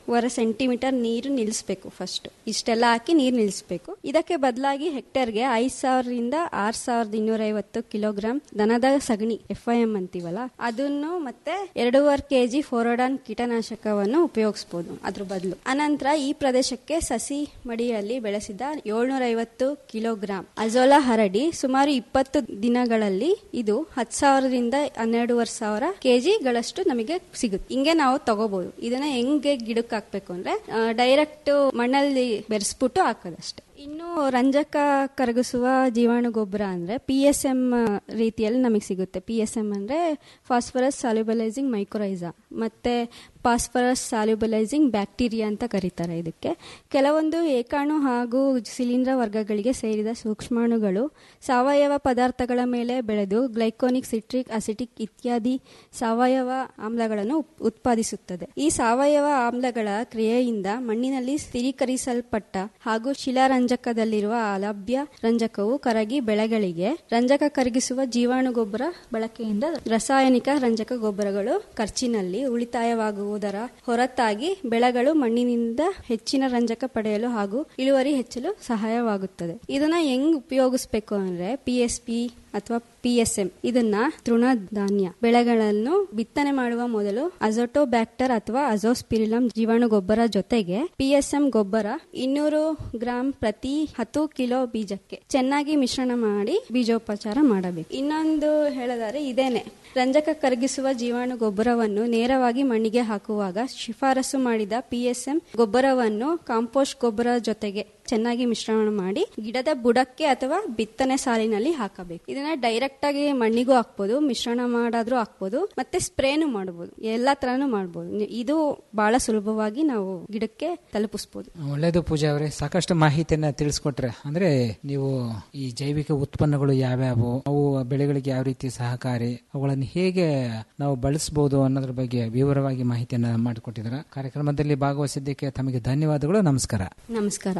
ವರೆ ಸೆಂಟಿಮೀಟರ್ ನೀರು ನಿಲ್ಲಿಸಬೇಕು ಫಸ್ಟ್ ಇಷ್ಟೆಲ್ಲ ಹಾಕಿ ನೀರು ನಿಲ್ಲಿಸಬೇಕು ಇದಕ್ಕೆ ಬದಲಾಗಿ ಹೆಕ್ಟೇರ್ಗೆ ಐದ್ ಸಾವಿರದಿಂದ ಆರ್ ಸಾವಿರದ ಇನ್ನೂರೈವತ್ತು ಕಿಲೋಗ್ರಾಂ ದನದ ಸಗಣಿ ಎಫ್ ಐ ಎಂ ಅಂತೀವಲ್ಲ ಅದನ್ನು ಮತ್ತೆ ಎರಡೂವರೆ ಕೆಜಿ ಫೋರೋಡಾನ್ ಕೀಟನಾಶಕವನ್ನು ಉಪಯೋಗಿಸಬಹುದು ಅದ್ರ ಬದಲು ಅನಂತರ ಈ ಪ್ರದೇಶಕ್ಕೆ ಸಸಿ ಮಡಿಯಲ್ಲಿ ಬೆಳೆಸಿದ ಏಳ್ನೂರ ಐವತ್ತು ಕಿಲೋಗ್ರಾಂ ಅಜೋಲಾ ಹರಡಿ ಸುಮಾರು ಇಪ್ಪತ್ತು ದಿನಗಳಲ್ಲಿ ಇದು ಹತ್ತು ಸಾವಿರದಿಂದ ಹನ್ನೆರಡೂವರೆ ಸಾವಿರ ಕೆಜಿಗಳಷ್ಟು ನಮಗೆ ಸಿಗುತ್ತೆ ಹಿಂಗೆ ನಾವು ತಗೋಬಹುದು ಇದನ್ನ ಹೆಂಗೆ ಗಿಡಕ್ಕೆ ಹಾಕ್ಬೇಕು ಅಂದ್ರೆ ಡೈರೆಕ್ಟ್ ಮಣ್ಣಲ್ಲಿ ಬೆರೆಸ್ಬಿಟ್ಟು ಹಾಕೋದಷ್ಟೇ ಇನ್ನು ರಂಜಕ ಕರಗಿಸುವ ಜೀವಾಣು ಗೊಬ್ಬರ ಅಂದ್ರೆ ಪಿ ಎಸ್ ಎಂ ರೀತಿಯಲ್ಲಿ ನಮಗೆ ಸಿಗುತ್ತೆ ಪಿ ಎಸ್ ಎಂ ಅಂದ್ರೆ ಫಾಸ್ಫರಸ್ ಸಾಲ್ಯುಬಲೈಸಿಂಗ್ ಮೈಕ್ರೋರೈಸಾ ಮತ್ತೆ ಫಾಸ್ಫರಸ್ ಸಾಲ್ಯುಬಲೈಸಿಂಗ್ ಬ್ಯಾಕ್ಟೀರಿಯಾ ಅಂತ ಕರೀತಾರೆ ಇದಕ್ಕೆ ಕೆಲವೊಂದು ಏಕಾಣು ಹಾಗೂ ಶಿಲೀಂಧ್ರ ವರ್ಗಗಳಿಗೆ ಸೇರಿದ ಸೂಕ್ಷ್ಮಾಣುಗಳು ಸಾವಯವ ಪದಾರ್ಥಗಳ ಮೇಲೆ ಬೆಳೆದು ಗ್ಲೈಕೋನಿಕ್ ಸಿಟ್ರಿಕ್ ಅಸಿಟಿಕ್ ಇತ್ಯಾದಿ ಸಾವಯವ ಆಮ್ಲಗಳನ್ನು ಉಪ್- ಉತ್ಪಾದಿಸುತ್ತದೆ ಈ ಸಾವಯವ ಆಮ್ಲಗಳ ಕ್ರಿಯೆಯಿಂದ ಮಣ್ಣಿನಲ್ಲಿ ಸ್ಥಿರೀಕರಿಸಲ್ಪಟ್ಟ ಹಾಗೂ ಶಿಲಾರಂಜಕದಲ್ಲಿರುವ ಅಲಭ್ಯ ರಂಜಕವು ಕರಗಿ ಬೆಳೆಗಳಿಗೆ ರಂಜಕ ಕರಗಿಸುವ ಜೀವಾಣು ಗೊಬ್ಬರ ಬಳಕೆಯಿಂದ ರಾಸಾಯನಿಕ ರಂಜಕ ಗೊಬ್ಬರಗಳು ಖರ್ಚಿನಲ್ಲಿ ಉಳಿತಾಯವಾಗುವುದರ ಹೊರತಾಗಿ ಬೆಳೆಗಳು ಮಣ್ಣಿನಿಂದ ಹೆಚ್ಚಿನ ರಂಜಕ ಪಡೆಯಲು ಹಾಗೂ ಇಳುವರಿ ಹೆಚ್ಚಲು ಸಹಾಯವಾಗುತ್ತದೆ ಇದನ್ನ ಹೆಂಗ್ ಉಪಯೋಗಿಸ್ಬೇಕು ಅಂದ್ರೆ ಪಿ ಎಸ್ ಪಿ ಅಥವಾ ಪಿ ಎಸ್ ಎಂ ಇದನ್ನ ತೃಣಧಾನ್ಯ ಬೆಳೆಗಳನ್ನು ಬಿತ್ತನೆ ಮಾಡುವ ಮೊದಲು ಅಜೋಟೋಬ್ಯಾಕ್ಟರ್ ಅಥವಾ ಅಜೋಸ್ಪಿರಿಲಂ ಜೀವಾಣು ಗೊಬ್ಬರ ಜೊತೆಗೆ ಪಿ ಎಸ್ ಎಂ ಗೊಬ್ಬರ ಇನ್ನೂರು ಗ್ರಾಂ ಪ್ರತಿ ಹತ್ತು ಕಿಲೋ ಬೀಜಕ್ಕೆ ಚೆನ್ನಾಗಿ ಮಿಶ್ರಣ ಮಾಡಿ ಬೀಜೋಪಚಾರ ಮಾಡಬೇಕು ಇನ್ನೊಂದು ಹೇಳೋದಾದ್ರೆ ಇದೇನೆ ರಂಜಕ ಕರಗಿಸುವ ಜೀವಾಣು ಗೊಬ್ಬರವನ್ನು ನೇರವಾಗಿ ಮಣ್ಣಿಗೆ ಹಾಕುವಾಗ ಶಿಫಾರಸು ಮಾಡಿದ ಪಿ ಎಸ್ ಎಂ ಗೊಬ್ಬರವನ್ನು ಕಾಂಪೋಸ್ಟ್ ಗೊಬ್ಬರ ಜೊತೆಗೆ ಚೆನ್ನಾಗಿ ಮಿಶ್ರಣ ಮಾಡಿ ಗಿಡದ ಬುಡಕ್ಕೆ ಅಥವಾ ಬಿತ್ತನೆ ಸಾಲಿನಲ್ಲಿ ಹಾಕಬೇಕು ಇದನ್ನ ಡೈರೆಕ್ಟ್ ಆಗಿ ಮಣ್ಣಿಗೂ ಹಾಕ್ಬೋದು ಮಿಶ್ರಣ ಮಾಡಾದ್ರೂ ಹಾಕ್ಬೋದು ಮತ್ತೆ ಸ್ಪ್ರೇನು ಮಾಡಬಹುದು ಎಲ್ಲಾ ತರಾನು ಮಾಡಬಹುದು ಇದು ಬಹಳ ಸುಲಭವಾಗಿ ನಾವು ಗಿಡಕ್ಕೆ ತಲುಪಿಸಬಹುದು ಒಳ್ಳೇದು ಪೂಜಾ ಅವರೇ ಸಾಕಷ್ಟು ಮಾಹಿತಿಯನ್ನ ತಿಳಿಸ್ಕೊಟ್ರೆ ಅಂದ್ರೆ ನೀವು ಈ ಜೈವಿಕ ಉತ್ಪನ್ನಗಳು ಯಾವ್ಯಾವು ಅವು ಬೆಳೆಗಳಿಗೆ ಯಾವ ರೀತಿ ಸಹಕಾರಿ ಅವುಗಳನ್ನು ಹೇಗೆ ನಾವು ಬಳಸಬಹುದು ಅನ್ನೋದ್ರ ಬಗ್ಗೆ ವಿವರವಾಗಿ ಮಾಹಿತಿಯನ್ನ ಮಾಡಿಕೊಟ್ಟಿದ್ದೀರಾ ಕಾರ್ಯಕ್ರಮದಲ್ಲಿ ಭಾಗವಹಿಸಿದ್ದಕ್ಕೆ ತಮಗೆ ಧನ್ಯವಾದಗಳು ನಮಸ್ಕಾರ ನಮಸ್ಕಾರ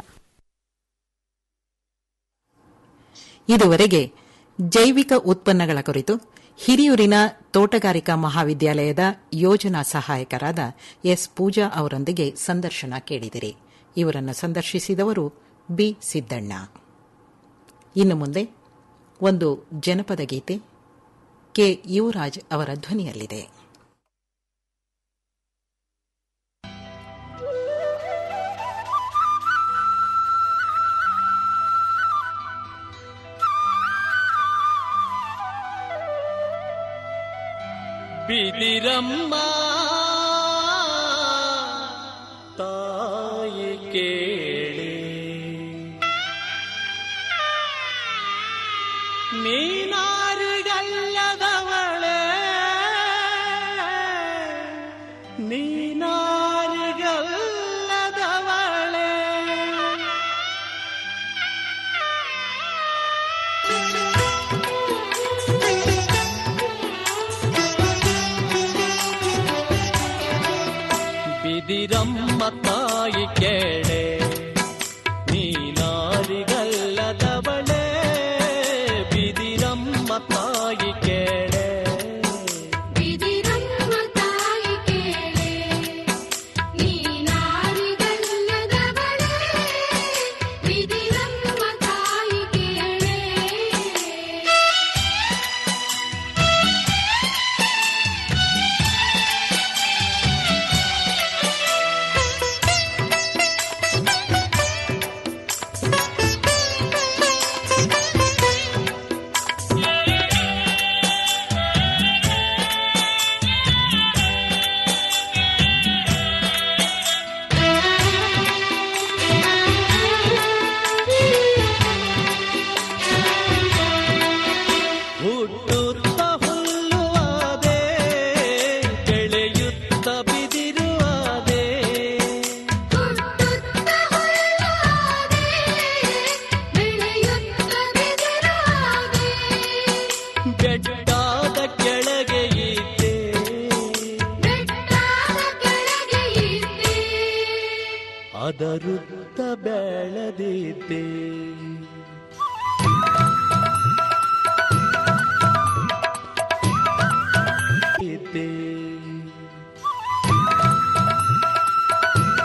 ಇದುವರೆಗೆ ಜೈವಿಕ ಉತ್ಪನ್ನಗಳ ಕುರಿತು ಹಿರಿಯೂರಿನ ತೋಟಗಾರಿಕಾ ಮಹಾವಿದ್ಯಾಲಯದ ಯೋಜನಾ ಸಹಾಯಕರಾದ ಎಸ್ ಪೂಜಾ ಅವರೊಂದಿಗೆ ಸಂದರ್ಶನ ಕೇಳಿದಿರಿ ಇವರನ್ನು ಸಂದರ್ಶಿಸಿದವರು ಬಿ ಸಿದ್ದಣ್ಣ ಇನ್ನು ಮುಂದೆ ಒಂದು ಜನಪದ ಗೀತೆ ಕೆ ಯುವರಾಜ್ ಅವರ ಧ್ವನಿಯಲ್ಲಿದೆ ಬಿದಿರಮ್ಮ ತಾಯಿ ಕೇಳಿ ನೀನಾರಿಗಲ್ಲದವಳೆ ನೀನಾರಿಗಲ್ಲದವಳೆ ಬಿದಿರಮ್ಮ ತಾಯಿ ಕೇಳೆ ನೀನಾರಿಗಲ್ಲದವಳೆ ಬಿದಿರಮ್ಮ ತಾಯಿ ಕೇಳೆ ಬಿದಿರಮ್ಮ ತಾಯಿ ಕೇಳೆ ನೀನಾರಿಗಲ್ಲದವಳೆ ಬಿದಿರಮ್ಮ ತಾಯಿ ಕೇಳೆ ಹುಟ್ಟುತ್ತ ಹುಲ್ಲುವಾದೆ ಬೆಳೆಯುತ್ತ ಬಿದಿರುವಾದೆ ಬೆಟ್ಟಾದ ಕೆಳಗೆ ಇದ್ದೆ ಅದರುತ್ತ ಬೆಳೆದಿದ್ದೆ ಇದ್ದೆ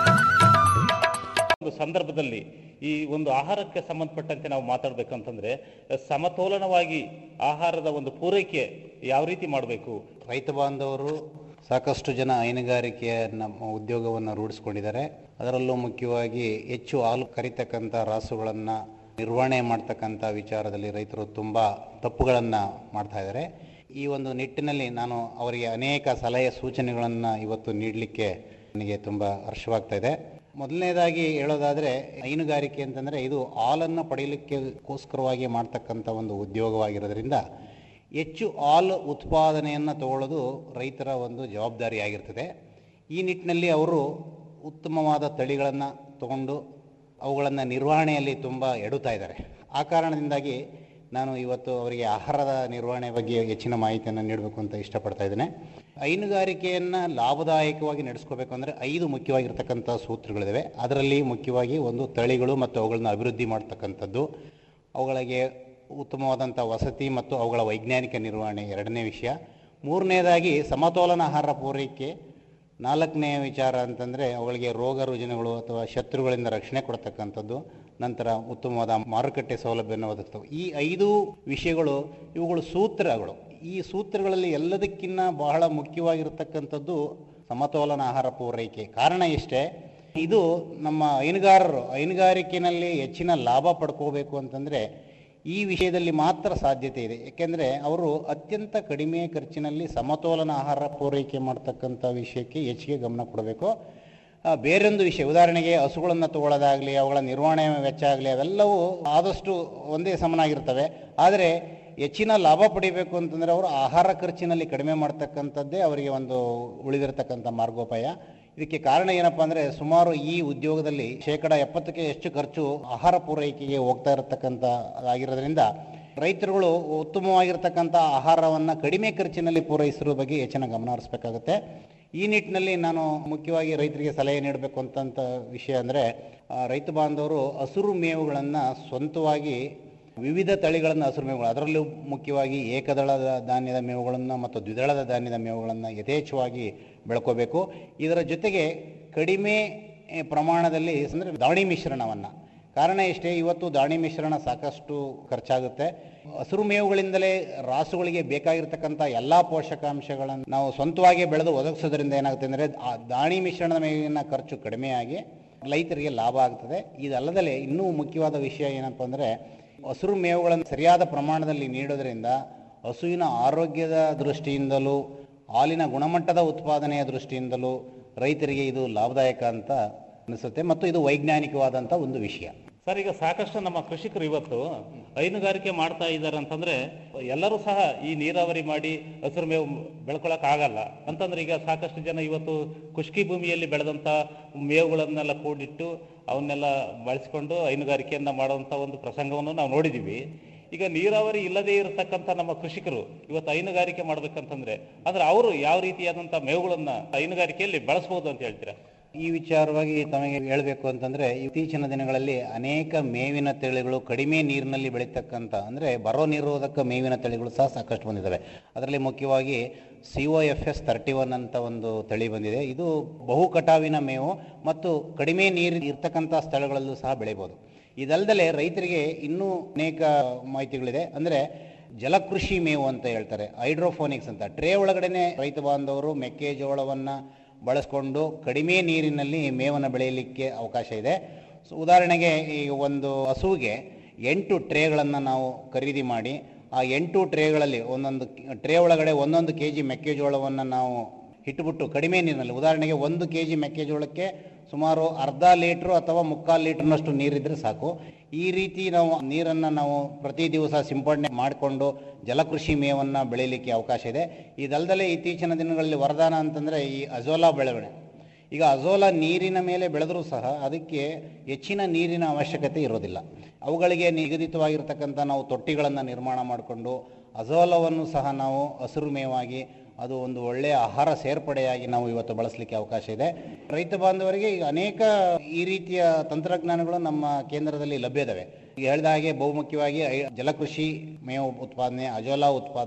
ಸಂದರ್ಭದಲ್ಲಿ ಈ ಒಂದು ಆಹಾರಕ್ಕೆ ಸಂಬಂಧಪಟ್ಟಂತೆ ನಾವು ಮಾತಾಡ್ಬೇಕಂತಂದ್ರೆ ಸಮತೋಲನವಾಗಿ ಆಹಾರದ ಒಂದು ಪೂರೈಕೆ ಯಾವ ರೀತಿ ಮಾಡಬೇಕು ರೈತ ಬಾಂಧವರು ಸಾಕಷ್ಟು ಜನ ಹೈನುಗಾರಿಕೆಯ ನಮ್ಮ ಉದ್ಯೋಗವನ್ನು ರೂಢಿಸ್ಕೊಂಡಿದ್ದಾರೆ ಅದರಲ್ಲೂ ಮುಖ್ಯವಾಗಿ ಹೆಚ್ಚು ಹಾಲು ಕರಿತಕ್ಕಂಥ ರಾಸುಗಳನ್ನು ನಿರ್ವಹಣೆ ಮಾಡ್ತಕ್ಕಂಥ ವಿಚಾರದಲ್ಲಿ ರೈತರು ತುಂಬ ತಪ್ಪುಗಳನ್ನು ಮಾಡ್ತಾ ಇದ್ದಾರೆ ಈ ಒಂದು ನಿಟ್ಟಿನಲ್ಲಿ ನಾನು ಅವರಿಗೆ ಅನೇಕ ಸಲಹೆ ಸೂಚನೆಗಳನ್ನು ಇವತ್ತು ನೀಡಲಿಕ್ಕೆ ನನಗೆ ತುಂಬ ಹರ್ಷವಾಗ್ತಾ ಇದೆ ಮೊದಲನೇದಾಗಿ ಹೇಳೋದಾದರೆ ಹೈನುಗಾರಿಕೆ ಅಂತಂದರೆ ಇದು ಹಾಲನ್ನು ಪಡೆಯಲಿಕ್ಕೆಗೋಸ್ಕರವಾಗಿ ಮಾಡ್ತಕ್ಕಂಥ ಒಂದು ಉದ್ಯೋಗವಾಗಿರೋದ್ರಿಂದ ಹೆಚ್ಚು ಹಾಲು ಉತ್ಪಾದನೆಯನ್ನು ತಗೊಳ್ಳೋದು ರೈತರ ಒಂದು ಜವಾಬ್ದಾರಿಯಾಗಿರ್ತದೆ ಈ ನಿಟ್ಟಿನಲ್ಲಿ ಅವರು ಉತ್ತಮವಾದ ತಳಿಗಳನ್ನು ತಗೊಂಡು ಅವುಗಳನ್ನು ನಿರ್ವಹಣೆಯಲ್ಲಿ ತುಂಬ ಎಡುತ್ತಾ ಇದ್ದಾರೆ ಆ ಕಾರಣದಿಂದಾಗಿ ನಾನು ಇವತ್ತು ಅವರಿಗೆ ಆಹಾರದ ನಿರ್ವಹಣೆ ಬಗ್ಗೆ ಹೆಚ್ಚಿನ ಮಾಹಿತಿಯನ್ನು ನೀಡಬೇಕು ಅಂತ ಇಷ್ಟಪಡ್ತಾ ಇದ್ದೇನೆ ಹೈನುಗಾರಿಕೆಯನ್ನು ಲಾಭದಾಯಕವಾಗಿ ನಡೆಸ್ಕೋಬೇಕು ಅಂದರೆ ಐದು ಮುಖ್ಯವಾಗಿರ್ತಕ್ಕಂಥ ಸೂತ್ರಗಳಿವೆ ಅದರಲ್ಲಿ ಮುಖ್ಯವಾಗಿ ಒಂದು ತಳಿಗಳು ಮತ್ತು ಅವುಗಳನ್ನ ಅಭಿವೃದ್ಧಿ ಮಾಡ್ತಕ್ಕಂಥದ್ದು ಅವುಗಳಿಗೆ ಉತ್ತಮವಾದಂಥ ವಸತಿ ಮತ್ತು ಅವುಗಳ ವೈಜ್ಞಾನಿಕ ನಿರ್ವಹಣೆ ಎರಡನೇ ವಿಷಯ ಮೂರನೇದಾಗಿ ಸಮತೋಲನ ಆಹಾರ ಪೂರೈಕೆ ನಾಲ್ಕನೇ ವಿಚಾರ ಅಂತಂದರೆ ಅವುಗಳಿಗೆ ರೋಗ ರುಜಿನಗಳು ಅಥವಾ ಶತ್ರುಗಳಿಂದ ರಕ್ಷಣೆ ಕೊಡ್ತಕ್ಕಂಥದ್ದು ನಂತರ ಉತ್ತಮವಾದ ಮಾರುಕಟ್ಟೆ ಸೌಲಭ್ಯವನ್ನು ಒದಗಿಸ್ತವೆ ಈ ಐದು ವಿಷಯಗಳು ಇವುಗಳು ಸೂತ್ರಗಳು ಈ ಸೂತ್ರಗಳಲ್ಲಿ ಎಲ್ಲದಕ್ಕಿಂತ ಬಹಳ ಮುಖ್ಯವಾಗಿರ್ತಕ್ಕಂಥದ್ದು ಸಮತೋಲನ ಆಹಾರ ಪೂರೈಕೆ ಕಾರಣ ಇಷ್ಟೇ ಇದು ನಮ್ಮ ಹೈನುಗಾರರು ಹೈನುಗಾರಿಕೆಯಲ್ಲಿ ಹೆಚ್ಚಿನ ಲಾಭ ಪಡ್ಕೋಬೇಕು ಅಂತಂದರೆ ಈ ವಿಷಯದಲ್ಲಿ ಮಾತ್ರ ಸಾಧ್ಯತೆ ಇದೆ ಏಕೆಂದರೆ ಅವರು ಅತ್ಯಂತ ಕಡಿಮೆ ಖರ್ಚಿನಲ್ಲಿ ಸಮತೋಲನ ಆಹಾರ ಪೂರೈಕೆ ಮಾಡ್ತಕ್ಕಂಥ ವಿಷಯಕ್ಕೆ ಹೆಚ್ಚಿಗೆ ಗಮನ ಕೊಡಬೇಕು ಆ, ಬೇರೊಂದು ವಿಷಯ ಉದಾಹರಣೆಗೆ ಹಸುಗಳನ್ನು ತಗೊಳ್ಳೋದಾಗಲಿ ಅವುಗಳ ನಿರ್ವಹಣೆ ವೆಚ್ಚ ಆಗಲಿ ಅವೆಲ್ಲವೂ ಆದಷ್ಟು ಒಂದೇ ಸಮನಾಗಿರ್ತವೆ ಆದರೆ ಹೆಚ್ಚಿನ ಲಾಭ ಪಡಿಬೇಕು ಅಂತಂದರೆ ಅವರು ಆಹಾರ ಖರ್ಚಿನಲ್ಲಿ ಕಡಿಮೆ ಮಾಡ್ತಕ್ಕಂಥದ್ದೇ ಅವರಿಗೆ ಒಂದು ಉಳಿದಿರತಕ್ಕಂಥ ಮಾರ್ಗೋಪಾಯ ಇದಕ್ಕೆ ಕಾರಣ ಏನಪ್ಪ ಅಂದರೆ ಸುಮಾರು ಈ ಉದ್ಯೋಗದಲ್ಲಿ ಶೇಕಡ ಎಪ್ಪತ್ತಕ್ಕೆ ಹೆಚ್ಚು ಖರ್ಚು ಆಹಾರ ಪೂರೈಕೆಗೆ ಹೋಗ್ತಾ ಇರತಕ್ಕಂಥ ಆಗಿರೋದ್ರಿಂದ ರೈತರುಗಳು ಉತ್ತಮವಾಗಿರ್ತಕ್ಕಂಥ ಆಹಾರವನ್ನು ಕಡಿಮೆ ಖರ್ಚಿನಲ್ಲಿ ಪೂರೈಸಿರೋ ಬಗ್ಗೆ ಹೆಚ್ಚಿನ ಗಮನ ಹರಿಸಬೇಕಾಗುತ್ತೆ ಈ ನಿಟ್ಟಿನಲ್ಲಿ ನಾನು ಮುಖ್ಯವಾಗಿ ರೈತರಿಗೆ ಸಲಹೆ ನೀಡಬೇಕು ಅಂತಂತ ವಿಷಯ ಅಂದರೆ ರೈತ ಬಾಂಧವರು ಹಸಿರು ಮೇವುಗಳನ್ನು ಸ್ವಂತವಾಗಿ ವಿವಿಧ ತಳಿಗಳನ್ನು ಹಸಿರು ಮೇವುಗಳು ಅದರಲ್ಲೂ ಮುಖ್ಯವಾಗಿ ಏಕದಳದ ಧಾನ್ಯದ ಮೇವುಗಳನ್ನು ಮತ್ತು ದ್ವಿದಳದ ಧಾನ್ಯದ ಮೇವುಗಳನ್ನು ಯಥೇಚ್ಛವಾಗಿ ಬೆಳ್ಕೋಬೇಕು ಇದರ ಜೊತೆಗೆ ಕಡಿಮೆ ಎ, ಪ್ರಮಾಣದಲ್ಲಿ ಅಂದರೆ ದಾಣಿ ಮಿಶ್ರಣವನ್ನು ಕಾರಣ ಇಷ್ಟೇ ಇವತ್ತು ದಾಣಿ ಮಿಶ್ರಣ ಸಾಕಷ್ಟು ಖರ್ಚಾಗುತ್ತೆ ಹಸಿರು ಮೇವುಗಳಿಂದಲೇ ರಾಸುಗಳಿಗೆ ಬೇಕಾಗಿರ್ತಕ್ಕಂಥ ಎಲ್ಲ ಪೋಷಕಾಂಶಗಳನ್ನು ನಾವು ಸ್ವಂತವಾಗಿ ಬೆಳೆದು ಒದಗಿಸೋದ್ರಿಂದ ಏನಾಗುತ್ತೆ ಅಂದರೆ ಆ ದಾಣಿ ಮಿಶ್ರಣದ ಮೇವಿನ ಖರ್ಚು ಕಡಿಮೆಯಾಗಿ ರೈತರಿಗೆ ಲಾಭ ಆಗ್ತದೆ ಇದಲ್ಲದೆ ಇನ್ನೂ ಮುಖ್ಯವಾದ ವಿಷಯ ಏನಪ್ಪ ಅಂದರೆ ಹಸಿರು ಮೇವುಗಳನ್ನು ಸರಿಯಾದ ಪ್ರಮಾಣದಲ್ಲಿ ನೀಡೋದ್ರಿಂದ ಹಸುವಿನ ಆರೋಗ್ಯದ ದೃಷ್ಟಿಯಿಂದಲೂ ಹಾಲಿನ ಗುಣಮಟ್ಟದ ಉತ್ಪಾದನೆಯ ದೃಷ್ಟಿಯಿಂದಲೂ ರೈತರಿಗೆ ಇದು ಲಾಭದಾಯಕ ಅಂತ ಅನಿಸುತ್ತೆ ಮತ್ತು ಇದು ವೈಜ್ಞಾನಿಕವಾದಂಥ ಒಂದು ವಿಷಯ ಸರ್ ಈಗ ಸಾಕಷ್ಟು ನಮ್ಮ ಕೃಷಿಕರು ಇವತ್ತು ಹೈನುಗಾರಿಕೆ ಮಾಡ್ತಾ ಇದ್ದಾರೆ ಅಂತಂದ್ರೆ ಎಲ್ಲರೂ ಸಹ ಈ ನೀರಾವರಿ ಮಾಡಿ ಹಸಿರು ಮೇವು ಬೆಳ್ಕೊಳಕ್ ಆಗಲ್ಲ ಅಂತಂದ್ರೆ ಈಗ ಸಾಕಷ್ಟು ಜನ ಇವತ್ತು ಖುಷ್ಕಿ ಭೂಮಿಯಲ್ಲಿ ಬೆಳೆದಂತ ಮೇವುಗಳನ್ನೆಲ್ಲ ಕೂಡಿಟ್ಟು ಅವನ್ನೆಲ್ಲ ಬಳಸಿಕೊಂಡು ಹೈನುಗಾರಿಕೆಯನ್ನ ಮಾಡುವಂತ ಒಂದು ಪ್ರಸಂಗವನ್ನು ನಾವು ನೋಡಿದೀವಿ ಈಗ ನೀರಾವರಿ ಇಲ್ಲದೆ ಇರತಕ್ಕಂತ ನಮ್ಮ ಕೃಷಿಕರು ಇವತ್ತು ಹೈನುಗಾರಿಕೆ ಮಾಡ್ಬೇಕಂತಂದ್ರೆ ಅಂದ್ರೆ ಅವರು ಯಾವ ರೀತಿಯಾದಂತ ಮೇವುಗಳನ್ನ ಹೈನುಗಾರಿಕೆಯಲ್ಲಿ ಬಳಸಬಹುದು ಅಂತ ಹೇಳ್ತೀರಾ ಈ ವಿಚಾರವಾಗಿ ತಮಗೆ ಹೇಳಬೇಕು ಅಂತಂದ್ರೆ ಇತ್ತೀಚಿನ ದಿನಗಳಲ್ಲಿ ಅನೇಕ ಮೇವಿನ ತಳಿಗಳು ಕಡಿಮೆ ನೀರಿನಲ್ಲಿ ಬೆಳೀತಕ್ಕಂಥ ಅಂದರೆ ಬರೋ ನಿರೋಧಕ ಮೇವಿನ ತಳಿಗಳು ಸಹ ಸಾಕಷ್ಟು ಬಂದಿದ್ದಾವೆ ಅದರಲ್ಲಿ ಮುಖ್ಯವಾಗಿ C O F S thirty one ಅಂತ ಒಂದು ತಳಿ ಬಂದಿದೆ ಇದು ಬಹು ಕಟಾವಿನ ಮೇವು ಮತ್ತು ಕಡಿಮೆ ನೀರು ಇರ್ತಕ್ಕಂಥ ಸ್ಥಳಗಳಲ್ಲೂ ಸಹ ಬೆಳಿಬೋದು ಇದಲ್ಲದೆ ರೈತರಿಗೆ ಇನ್ನೂ ಅನೇಕ ಮಾಹಿತಿಗಳಿದೆ ಅಂದರೆ ಜಲಕೃಷಿ ಮೇವು ಅಂತ ಹೇಳ್ತಾರೆ ಹೈಡ್ರೋಫೋನಿಕ್ಸ್ ಅಂತ ಟ್ರೇ ಒಳಗಡೆನೆ ರೈತ ಬಾಂಧವರು ಮೆಕ್ಕೆಜೋಳವನ್ನು ಬಳಸ್ಕೊಂಡು ಕಡಿಮೆ ನೀರಿನಲ್ಲಿ ಮೇವನ್ನು ಬೆಳೆಯಲಿಕ್ಕೆ ಅವಕಾಶ ಇದೆ ಸೊ ಉದಾಹರಣೆಗೆ ಈ ಒಂದು ಹಸುವಿಗೆ ಎಂಟು ಟ್ರೇಗಳನ್ನು ನಾವು ಖರೀದಿ ಮಾಡಿ ಆ ಎಂಟು ಟ್ರೇಗಳಲ್ಲಿ ಒಂದೊಂದು ಟ್ರೇ ಒಳಗಡೆ ಒಂದೊಂದು ಕೆ ಜಿ ಮೆಕ್ಕೆಜೋಳವನ್ನು ನಾವು ಇಟ್ಬಿಟ್ಟು ಕಡಿಮೆ ನೀರಿನಲ್ಲಿ ಉದಾಹರಣೆಗೆ ಒಂದು ಕೆ ಜಿ ಮೆಕ್ಕೆಜೋಳಕ್ಕೆ ಸುಮಾರು ಅರ್ಧ ಲೀಟ್ರು ಅಥವಾ ಮುಕ್ಕಾಲು ಲೀಟ್ರ್ನಷ್ಟು ನೀರಿದ್ರೆ ಸಾಕು ಈ ರೀತಿ ನಾವು ನೀರನ್ನು ನಾವು ಪ್ರತಿ ದಿವಸ ಸಿಂಪಡಣೆ ಮಾಡಿಕೊಂಡು ಜಲಕೃಷಿ ಮೇವನ್ನು ಬೆಳೀಲಿಕ್ಕೆ ಅವಕಾಶ ಇದೆ ಇದಲ್ಲದೆ ಇತ್ತೀಚಿನ ದಿನಗಳಲ್ಲಿ ವರದಾನ ಅಂತಂದರೆ ಈ ಅಜೋಲಾ ಬೆಳವಣಿಗೆ ಈಗ ಅಜೋಲಾ ನೀರಿನ ಮೇಲೆ ಬೆಳೆದರೂ ಸಹ ಅದಕ್ಕೆ ಹೆಚ್ಚಿನ ನೀರಿನ ಅವಶ್ಯಕತೆ ಇರೋದಿಲ್ಲ ಅವುಗಳಿಗೆ ನಿಗದಿತವಾಗಿರ್ತಕ್ಕಂಥ ನಾವು ತೊಟ್ಟಿಗಳನ್ನು ನಿರ್ಮಾಣ ಮಾಡಿಕೊಂಡು ಅಜೋಲವನ್ನು ಸಹ ನಾವು ಹಸಿರು ಮೇವಾಗಿ ಅದು ಒಂದು ಒಳ್ಳೆಯ ಆಹಾರ ಸೇರ್ಪಡೆಯಾಗಿ ನಾವು ಇವತ್ತು ಬಳಸಲಿಕ್ಕೆ ಅವಕಾಶ ಇದೆ ರೈತ ಬಾಂಧವರಿಗೆ ಈಗ ಅನೇಕ ಈ ರೀತಿಯ ತಂತ್ರಜ್ಞಾನಗಳು ನಮ್ಮ ಕೇಂದ್ರದಲ್ಲಿ ಲಭ್ಯ ಇದಾವೆ ಈಗ ಹೇಳಿದ ಹಾಗೆ ಬಹುಮುಖ್ಯವಾಗಿ ಐ- ಜಲಕೃಷಿ ಮೇವು ಉತ್ಪಾದನೆ ಅಜೋಲಾ ಉತ್ಪಾದನೆ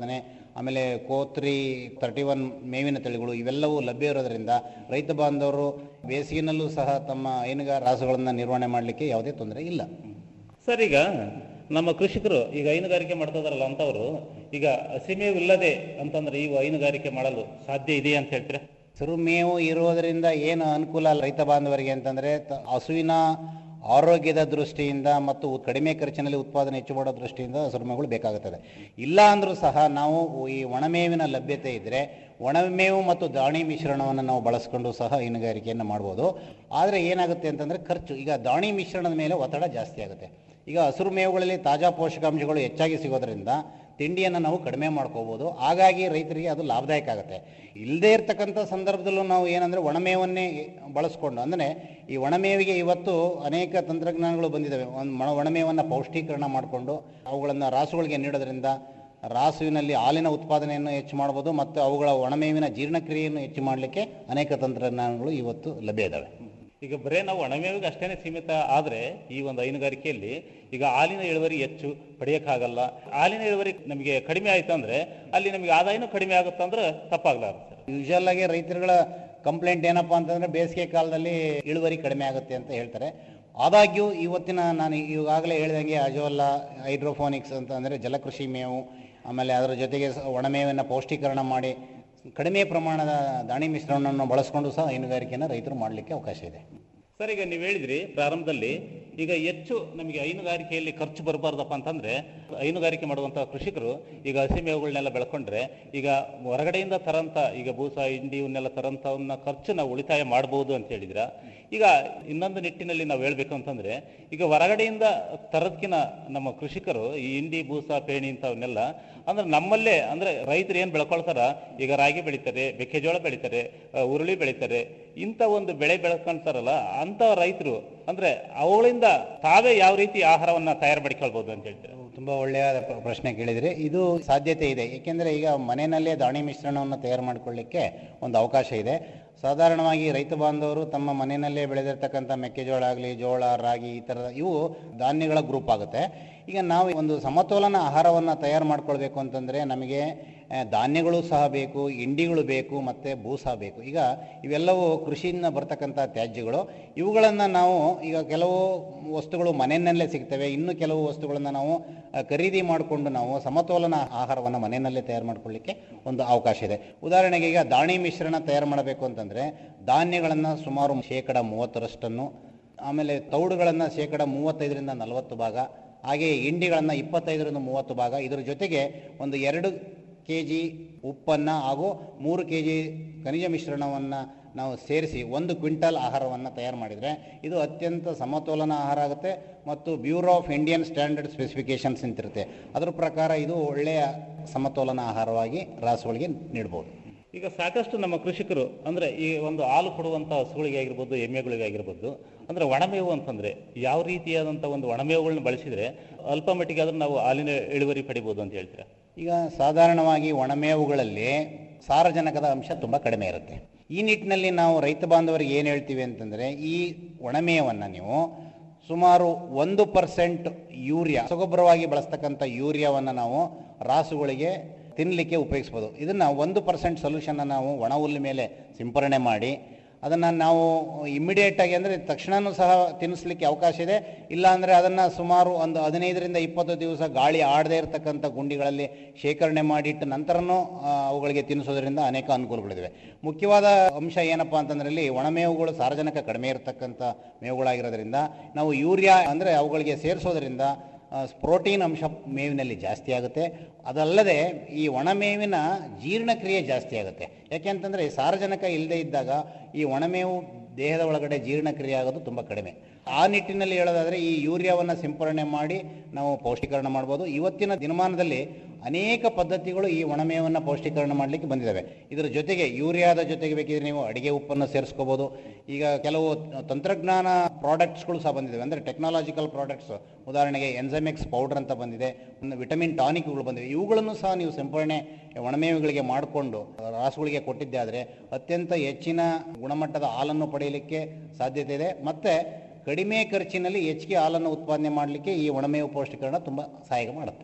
ಆಮೇಲೆ ಕೋತ್ರಿ ತರ್ಟಿ ಒನ್ ಮೇವಿನ ತಳಿಗಳು ಇವೆಲ್ಲವೂ ಲಭ್ಯ ಇರೋದರಿಂದ ರೈತ ಬಾಂಧವರು ಬೇಸಿಗೆನಲ್ಲೂ ಸಹ ತಮ್ಮ ಹೈನುಗಾರ ರಾಸುಗಳನ್ನು ನಿರ್ವಹಣೆ ಮಾಡಲಿಕ್ಕೆ ಯಾವುದೇ ತೊಂದರೆ ಇಲ್ಲ ಸರ್ ಈಗ ನಮ್ಮ ಕೃಷಿಕರು ಈಗ ಹೈನುಗಾರಿಕೆ ಮಾಡ್ತಾ ಇದಾರಲ್ಲ ಅಂತವರು ಈಗ ಹಸಿಮೇವು ಇಲ್ಲದೆ ಅಂತಂದ್ರೆ ಈ ಹೈನುಗಾರಿಕೆ ಮಾಡಲು ಸಾಧ್ಯ ಇದೆ ಅಂತ ಹೇಳ್ತೀರಾ ಮೇವು ಇರೋದರಿಂದ ಏನು ಅನುಕೂಲ ರೈತ ಬಾಂಧವರಿಗೆ ಅಂತಂದ್ರೆ ತ- ಹಸುವಿನ ಆರೋಗ್ಯದ ದೃಷ್ಟಿಯಿಂದ ಮತ್ತು ಕಡಿಮೆ ಖರ್ಚಿನಲ್ಲಿ ಉತ್ಪಾದನೆ ಹೆಚ್ಚು ಮಾಡೋ ದೃಷ್ಟಿಯಿಂದ ಹಸುರುಮೆಗಳು ಬೇಕಾಗುತ್ತದೆ ಇಲ್ಲ ಅಂದರೂ ಸಹ ನಾವು ಈ ಒಣಮೇವಿನ ಲಭ್ಯತೆ ಇದ್ದರೆ ಒಣಮೇವು ಮತ್ತು ದಾಣಿ ಮಿಶ್ರಣವನ್ನು ನಾವು ಬಳಸ್ಕೊಂಡು ಸಹ ಹೈನುಗಾರಿಕೆಯನ್ನು ಮಾಡ್ಬೋದು ಆದರೆ ಏನಾಗುತ್ತೆ ಅಂತಂದರೆ ಖರ್ಚು ಈಗ ದಾಣಿ ಮಿಶ್ರಣದ ಮೇಲೆ ಒತ್ತಡ ಜಾಸ್ತಿ ಆಗುತ್ತೆ ಈಗ ಹಸಿರು ಮೇವುಗಳಲ್ಲಿ ತಾಜಾ ಪೋಷಕಾಂಶಗಳು ಹೆಚ್ಚಾಗಿ ಸಿಗೋದ್ರಿಂದ ತಿಂಡಿಯನ್ನು ನಾವು ಕಡಿಮೆ ಮಾಡ್ಕೋಬೋದು ಹಾಗಾಗಿ ರೈತರಿಗೆ ಅದು ಲಾಭದಾಯಕ ಆಗುತ್ತೆ ಇಲ್ಲದೇ ಇರ್ತಕ್ಕಂಥ ಸಂದರ್ಭದಲ್ಲೂ ನಾವು ಏನಂದರೆ ಒಣಮೇವನ್ನೇ ಬಳಸ್ಕೊಂಡು ಅಂದರೆ ಈ ಒಣಮೇವಿಗೆ ಇವತ್ತು ಅನೇಕ ತಂತ್ರಜ್ಞಾನಗಳು ಬಂದಿದ್ದಾವೆ ಒಂದು ಮಣ ಒಣಮೇವನ್ನು ಪೌಷ್ಟೀಕರಣ ಮಾಡಿಕೊಂಡು ಅವುಗಳನ್ನು ರಾಸುಗಳಿಗೆ ನೀಡೋದ್ರಿಂದ ರಾಸುವಿನಲ್ಲಿ ಹಾಲಿನ ಉತ್ಪಾದನೆಯನ್ನು ಹೆಚ್ಚು ಮಾಡ್ಬೋದು ಮತ್ತು ಅವುಗಳ ಒಣಮೇವಿನ ಜೀರ್ಣಕ್ರಿಯೆಯನ್ನು ಹೆಚ್ಚು ಮಾಡಲಿಕ್ಕೆ ಅನೇಕ ತಂತ್ರಜ್ಞಾನಗಳು ಇವತ್ತು ಲಭ್ಯ ಇದ್ದಾವೆ ಈಗ ಬರೇ ನಾವು ಒಣಮೇವಿಗೆ ಅಷ್ಟೇನೆ ಸೀಮಿತ ಆದ್ರೆ ಈ ಒಂದು ಹೈನುಗಾರಿಕೆಯಲ್ಲಿ ಈಗ ಹಾಲಿನ ಇಳುವರಿ ಹೆಚ್ಚು ಪಡೆಯಕ್ಕಾಗಲ್ಲ ಹಾಲಿನ ಇಳುವರಿ ನಮಗೆ ಕಡಿಮೆ ಆಯ್ತು ಅಂದ್ರೆ ಅಲ್ಲಿ ನಮಗೆ ಆದಾಯನೂ ಕಡಿಮೆ ಆಗುತ್ತೆ ಅಂದ್ರೆ ತಪ್ಪಾಗ್ಲಾರ್ದು ಸರ್ ಯೂಶಲ್ ಆಗಿ ರೈತರುಗಳ ಕಂಪ್ಲೇಂಟ್ ಏನಪ್ಪಾ ಅಂತಂದ್ರೆ ಬೇಸಿಗೆ ಕಾಲದಲ್ಲಿ ಇಳುವರಿ ಕಡಿಮೆ ಆಗುತ್ತೆ ಅಂತ ಹೇಳ್ತಾರೆ ಆದಾಗ್ಯೂ ಇವತ್ತಿನ ನಾನು ಈಗಾಗಲೇ ಹೇಳಿದಂಗೆ ಅಜೋಲ್ಲ ಹೈಡ್ರೋಫೋನಿಕ್ಸ್ ಅಂತ ಅಂದರೆ ಜಲಕೃಷಿ ಮೇವು ಆಮೇಲೆ ಅದರ ಜೊತೆಗೆ ಸ- ಒಣಮೇವನ್ನು ಪೌಷ್ಟೀಕರಣ ಮಾಡಿ ಕಡಿಮೆ ಪ್ರಮಾಣದ ದಾಣಿ ಮಿಶ್ರಣವನ್ನು ಬಳಸ್ಕೊಂಡು ಸಹ ಹೈನುಗಾರಿಕೆಯನ್ನು ರೈತರು ಮಾಡಲಿಕ್ಕೆ ಅವಕಾಶ ಇದೆ ಸರ್ ಈಗ ನೀವು ಹೇಳಿದ್ರಿ ಪ್ರಾರಂಭದಲ್ಲಿ ಈಗ ಹೆಚ್ಚು ನಮಗೆ ಹೈನುಗಾರಿಕೆಯಲ್ಲಿ ಖರ್ಚು ಬರಬಾರ್ದಪ್ಪ ಅಂತಂದ್ರೆ ಹೈನುಗಾರಿಕೆ ಮಾಡುವಂತಹ ಕೃಷಿಕರು ಈಗ ಹಸಿ ಮೇವುಗಳನ್ನೆಲ್ಲ ಬೆಳ್ಕೊಂಡ್ರೆ ಈಗ ಹೊರಗಡೆಯಿಂದ ತರಂತ ಈಗ ಬೂಸ ಹಿಂಡಿ ಇವನ್ನೆಲ್ಲ ತರಂತವನ್ನ ಖರ್ಚು ನಾವು ಉಳಿತಾಯ ಮಾಡಬಹುದು ಅಂತ ಹೇಳಿದ್ರ ಈಗ ಇನ್ನೊಂದು ನಿಟ್ಟಿನಲ್ಲಿ ನಾವು ಹೇಳ್ಬೇಕು ಅಂತಂದ್ರೆ ಈಗ ಹೊರಗಡೆಯಿಂದ ತರದ್ಕಿನ ನಮ್ಮ ಕೃಷಿಕರು ಈ ಹಿಂಡಿ ಬೂಸ ಪೇಣಿ ಇಂಥವನ್ನೆಲ್ಲ ಅಂದ್ರೆ ನಮ್ಮಲ್ಲೇ ಅಂದ್ರೆ ರೈತರು ಏನ್ ಬೆಳ್ಕೊಳ್ತಾರ ಈಗ ರಾಗಿ ಬೆಳಿತಾರೆ ಮೆಕ್ಕೆಜೋಳ ಬೆಳಿತಾರೆ ಆ, ಉರುಳಿ ಬೆಳಿತಾರೆ ಇಂಥ ಒಂದು ಬೆಳೆ ಬೆಳ್ಕೊಂತಾರಲ್ಲ ಅಂತ ರೈತರು ಅಂದ್ರೆ ಅವುಗಳಿಂದ ತಾವೇ ಯಾವ ರೀತಿ ಆಹಾರವನ್ನ ತಯಾರು ಮಾಡಿಕೊಳ್ಬಹುದು ಅಂತ ಹೇಳ್ತಾರೆ ತುಂಬ ಒಳ್ಳೆಯ ಪ್ರ- ಪ್ರಶ್ನೆ ಕೇಳಿದರೆ ಇದು ಸಾಧ್ಯತೆ ಇದೆ ಏಕೆಂದರೆ ಈಗ ಮನೆಯಲ್ಲೇ ದಾಣಿ ಮಿಶ್ರಣವನ್ನು ತಯಾರು ಮಾಡಿಕೊಳ್ಳಿಕ್ಕೆ ಒಂದು ಅವಕಾಶ ಇದೆ ಸಾಧಾರಣವಾಗಿ ರೈತ ಬಾಂಧವರು ತಮ್ಮ ಮನೆಯಲ್ಲೇ ಬೆಳೆದಿರ್ತಕ್ಕಂಥ ಮೆಕ್ಕೆಜೋಳ ಆಗಲಿ ಜೋಳ ರಾಗಿ ಈ ಥರದ ಇವು ಧಾನ್ಯಗಳ ಗ್ರೂಪ್ ಆಗುತ್ತೆ ಈಗ ನಾವು ಒಂದು ಸಮತೋಲನ ಆಹಾರವನ್ನು ತಯಾರು ಮಾಡ್ಕೊಳ್ಬೇಕು ಅಂತಂದರೆ ನಮಗೆ ಆ, ಧಾನ್ಯಗಳು ಸಹ ಬೇಕು ಹಿಂಡಿಗಳು ಬೇಕು ಮತ್ತು ಬೂಸ ಬೇಕು ಈಗ ಇವೆಲ್ಲವೂ ಕೃಷಿಯಿಂದ ಬರ್ತಕ್ಕಂಥ ತ್ಯಾಜ್ಯಗಳು ಇವುಗಳನ್ನು ನಾವು ಈಗ ಕೆಲವು ವಸ್ತುಗಳು ಮನೆಯಲ್ಲೇ ಸಿಗ್ತವೆ ಇನ್ನು ಕೆಲವು ವಸ್ತುಗಳನ್ನು ನಾವು ಆ, ಖರೀದಿ ಮಾಡಿಕೊಂಡು ನಾವು ಸಮತೋಲನ ಆಹಾರವನ್ನು ಮನೆಯಲ್ಲೇ ತಯಾರು ಮಾಡ್ಕೊಳ್ಳಿಕ್ಕೆ ಒಂದು ಅವಕಾಶ ಇದೆ ಉದಾಹರಣೆಗೆ ಈಗ ದಾಣಿ ಮಿಶ್ರಣ ತಯಾರು ಮಾಡಬೇಕು ಅಂತಂದರೆ ಧಾನ್ಯಗಳನ್ನು ಸುಮಾರು ಶೇಕಡ ಮೂವತ್ತರಷ್ಟನ್ನು ಆಮೇಲೆ ತೌಡುಗಳನ್ನು ಶೇಕಡ ಮೂವತ್ತೈದರಿಂದ ನಲವತ್ತು ಭಾಗ ಹಾಗೆಯೇ ಹಿಂಡಿಗಳನ್ನು ಇಪ್ಪತ್ತೈದರಿಂದ ಮೂವತ್ತು ಭಾಗ ಇದರ ಜೊತೆಗೆ ಒಂದು ಎರಡು ಕೆ ಜಿ ಉಪ್ಪನ್ನು ಹಾಗೂ ಮೂರು ಕೆ ಜಿ ಖನಿಜ ಮಿಶ್ರಣವನ್ನು ನಾವು ಸೇರಿಸಿ ಒಂದು ಕ್ವಿಂಟಲ್ ಆಹಾರವನ್ನು ತಯಾರು ಮಾಡಿದರೆ ಇದು ಅತ್ಯಂತ ಸಮತೋಲನ ಆಹಾರ ಆಗುತ್ತೆ ಮತ್ತು bureau of Indian standard specifications ಅಂತಿರುತ್ತೆ ಅದರ ಪ್ರಕಾರ ಇದು ಒಳ್ಳೆಯ ಸಮತೋಲನ ಆಹಾರವಾಗಿ ರಾಸುಗಳಿಗೆ ನೀಡ್ಬೋದು ಈಗ ಸಾಕಷ್ಟು ನಮ್ಮ ಕೃಷಿಕರು ಅಂದ್ರೆ ಈ ಒಂದು ಹಾಲು ಕೊಡುವಂತ ಹಸುಗಳಿಗೆ ಆಗಿರ್ಬೋದು ಎಮ್ಮೆಗಳಿಗೆ ಆಗಿರ್ಬೋದು ಅಂದ್ರೆ ಒಣಮೇವು ಅಂತಂದ್ರೆ ಯಾವ ರೀತಿಯಾದಂತ ಒಂದು ಒಣಮೇವುಗಳನ್ನ ಬಳಸಿದ್ರೆ ಅಲ್ಪ ಮಟ್ಟಿಗೆ ಆದ್ರೂ ನಾವು ಹಾಲಿನ ಇಳುವರಿ ಪಡಿಬಹುದು ಅಂತ ಹೇಳ್ತೀರಾ ಈಗ ಸಾಧಾರಣವಾಗಿ ಒಣಮೇವುಗಳಲ್ಲಿ ಸಾರಜನಕದ ಅಂಶ ತುಂಬ ಕಡಿಮೆ ಇರುತ್ತೆ ಈ ನಿಟ್ಟಿನಲ್ಲಿ ನಾವು ರೈತ ಬಾಂಧವರಿಗೆ ಏನು ಹೇಳ್ತೀವಿ ಅಂತಂದರೆ ಈ ಒಣಮೇವನ್ನು ನೀವು ಸುಮಾರು ಒಂದು ಪರ್ಸೆಂಟ್ ಯೂರಿಯಾ ರಸಗೊಬ್ಬರವಾಗಿ ಬಳಸ್ತಕ್ಕಂಥ ಯೂರಿಯಾವನ್ನು ನಾವು ರಾಸುಗಳಿಗೆ ತಿನ್ನಲಿಕ್ಕೆ ಉಪಯೋಗಿಸ್ಬೋದು ಇದನ್ನು ಒಂದು ಪರ್ಸೆಂಟ್ ಸೊಲ್ಯೂಷನ್ನ ನಾವು ಒಣ ಹುಲ್ಲು ಮೇಲೆ ಸಿಂಪರಣೆ ಮಾಡಿ ಅದನ್ನು ನಾವು ಇಮ್ಮಿಡಿಯೇಟಾಗಿ ಅಂದರೆ ತಕ್ಷಣವೂ ಸಹ ತಿನ್ನಿಸ್ಲಿಕ್ಕೆ ಅವಕಾಶ ಇದೆ ಇಲ್ಲ ಅಂದರೆ ಅದನ್ನು ಸುಮಾರು ಒಂದು ಹದಿನೈದರಿಂದ ಇಪ್ಪತ್ತು ದಿವಸ ಗಾಳಿ ಆಡದೇ ಇರತಕ್ಕಂಥ ಗುಂಡಿಗಳಲ್ಲಿ ಶೇಖರಣೆ ಮಾಡಿಟ್ಟು ನಂತರನೂ ಆ, ಅವುಗಳಿಗೆ ತಿನ್ನಿಸೋದ್ರಿಂದ ಅನೇಕ ಅನುಕೂಲಗಳಿವೆ ಮುಖ್ಯವಾದ ಅಂಶ ಏನಪ್ಪ ಅಂತಂದ್ರೆ ಇಲ್ಲಿ ಒಣಮೇವುಗಳು ಸಾರಜನಕ ಕಡಿಮೆ ಇರತಕ್ಕಂಥ ಮೇವುಗಳಾಗಿರೋದ್ರಿಂದ ನಾವು ಯೂರಿಯಾ ಅಂದರೆ ಅವುಗಳಿಗೆ ಸೇರಿಸೋದ್ರಿಂದ ಆ, ಪ್ರೋಟೀನ್ ಅಂಶ ಮೇವಿನಲ್ಲಿ ಜಾಸ್ತಿ ಆಗುತ್ತೆ ಅದಲ್ಲದೆ ಈ ಒಣಮೇವಿನ ಜೀರ್ಣಕ್ರಿಯೆ ಜಾಸ್ತಿ ಆಗುತ್ತೆ ಯಾಕೆಂತಂದರೆ ಸಾರಜನಕ ಇಲ್ಲದೆ ಇದ್ದಾಗ ಈ ಒಣಮೇವು ದೇಹದ ಒಳಗಡೆ ಜೀರ್ಣಕ್ರಿಯೆ ಆಗೋದು ತುಂಬ ಕಡಿಮೆ ಆ ನಿಟ್ಟಿನಲ್ಲಿ ಹೇಳೋದಾದರೆ ಈ ಯೂರಿಯಾವನ್ನು ಸಿಂಪರಣೆ ಮಾಡಿ ನಾವು ಪೌಷ್ಟೀಕರಣ ಮಾಡ್ಬೋದು ಇವತ್ತಿನ ದಿನಮಾನದಲ್ಲಿ ಅನೇಕ ಪದ್ಧತಿಗಳು ಈ ಒಣಮೇವನ್ನು ಪೌಷ್ಟೀಕರಣ ಮಾಡಲಿಕ್ಕೆ ಬಂದಿದ್ದಾವೆ ಇದರ ಜೊತೆಗೆ ಯೂರಿಯಾದ ಜೊತೆಗೆ ಬೇಕಿದ್ರೆ ನೀವು ಅಡಿಗೆ ಉಪ್ಪನ್ನು ಸೇರಿಸ್ಕೋಬೋದು ಈಗ ಕೆಲವು ತಂತ್ರಜ್ಞಾನ ಪ್ರಾಡಕ್ಟ್ಸ್ಗಳು ಸಹ ಬಂದಿದ್ದಾವೆ ಅಂದರೆ ಟೆಕ್ನಾಲಜಿಕಲ್ ಪ್ರಾಡಕ್ಟ್ಸ್ ಉದಾಹರಣೆಗೆ ಎನ್ಸಮೆಕ್ಸ್ ಪೌಡರ್ ಅಂತ ಬಂದಿದೆ ಒಂದು ವಿಟಮಿನ್ ಟಾನಿಕ್ಗಳು ಬಂದಿವೆ ಇವುಗಳನ್ನು ಸಹ ನೀವು ಸಿಂಪರಣೆ ಒಣಮೇವುಗಳಿಗೆ ಮಾಡಿಕೊಂಡು ರಾಸುಗಳಿಗೆ ಕೊಟ್ಟಿದ್ದೆ ಆದರೆ ಅತ್ಯಂತ ಹೆಚ್ಚಿನ ಗುಣಮಟ್ಟದ ಹಾಲನ್ನು ಪಡೆಯಲಿಕ್ಕೆ ಸಾಧ್ಯತೆ ಇದೆ ಮತ್ತು ಕಡಿಮೆ ಖರ್ಚಿನಲ್ಲಿ ಹೆಚ್ಚಿಗೆ ಹಾಲನ್ನು ಉತ್ಪಾದನೆ ಮಾಡಲಿಕ್ಕೆ ಈ ಒಣಮೇವು ಪೌಷ್ಟೀಕರಣ ತುಂಬ ಸಹಾಯ ಮಾಡುತ್ತೆ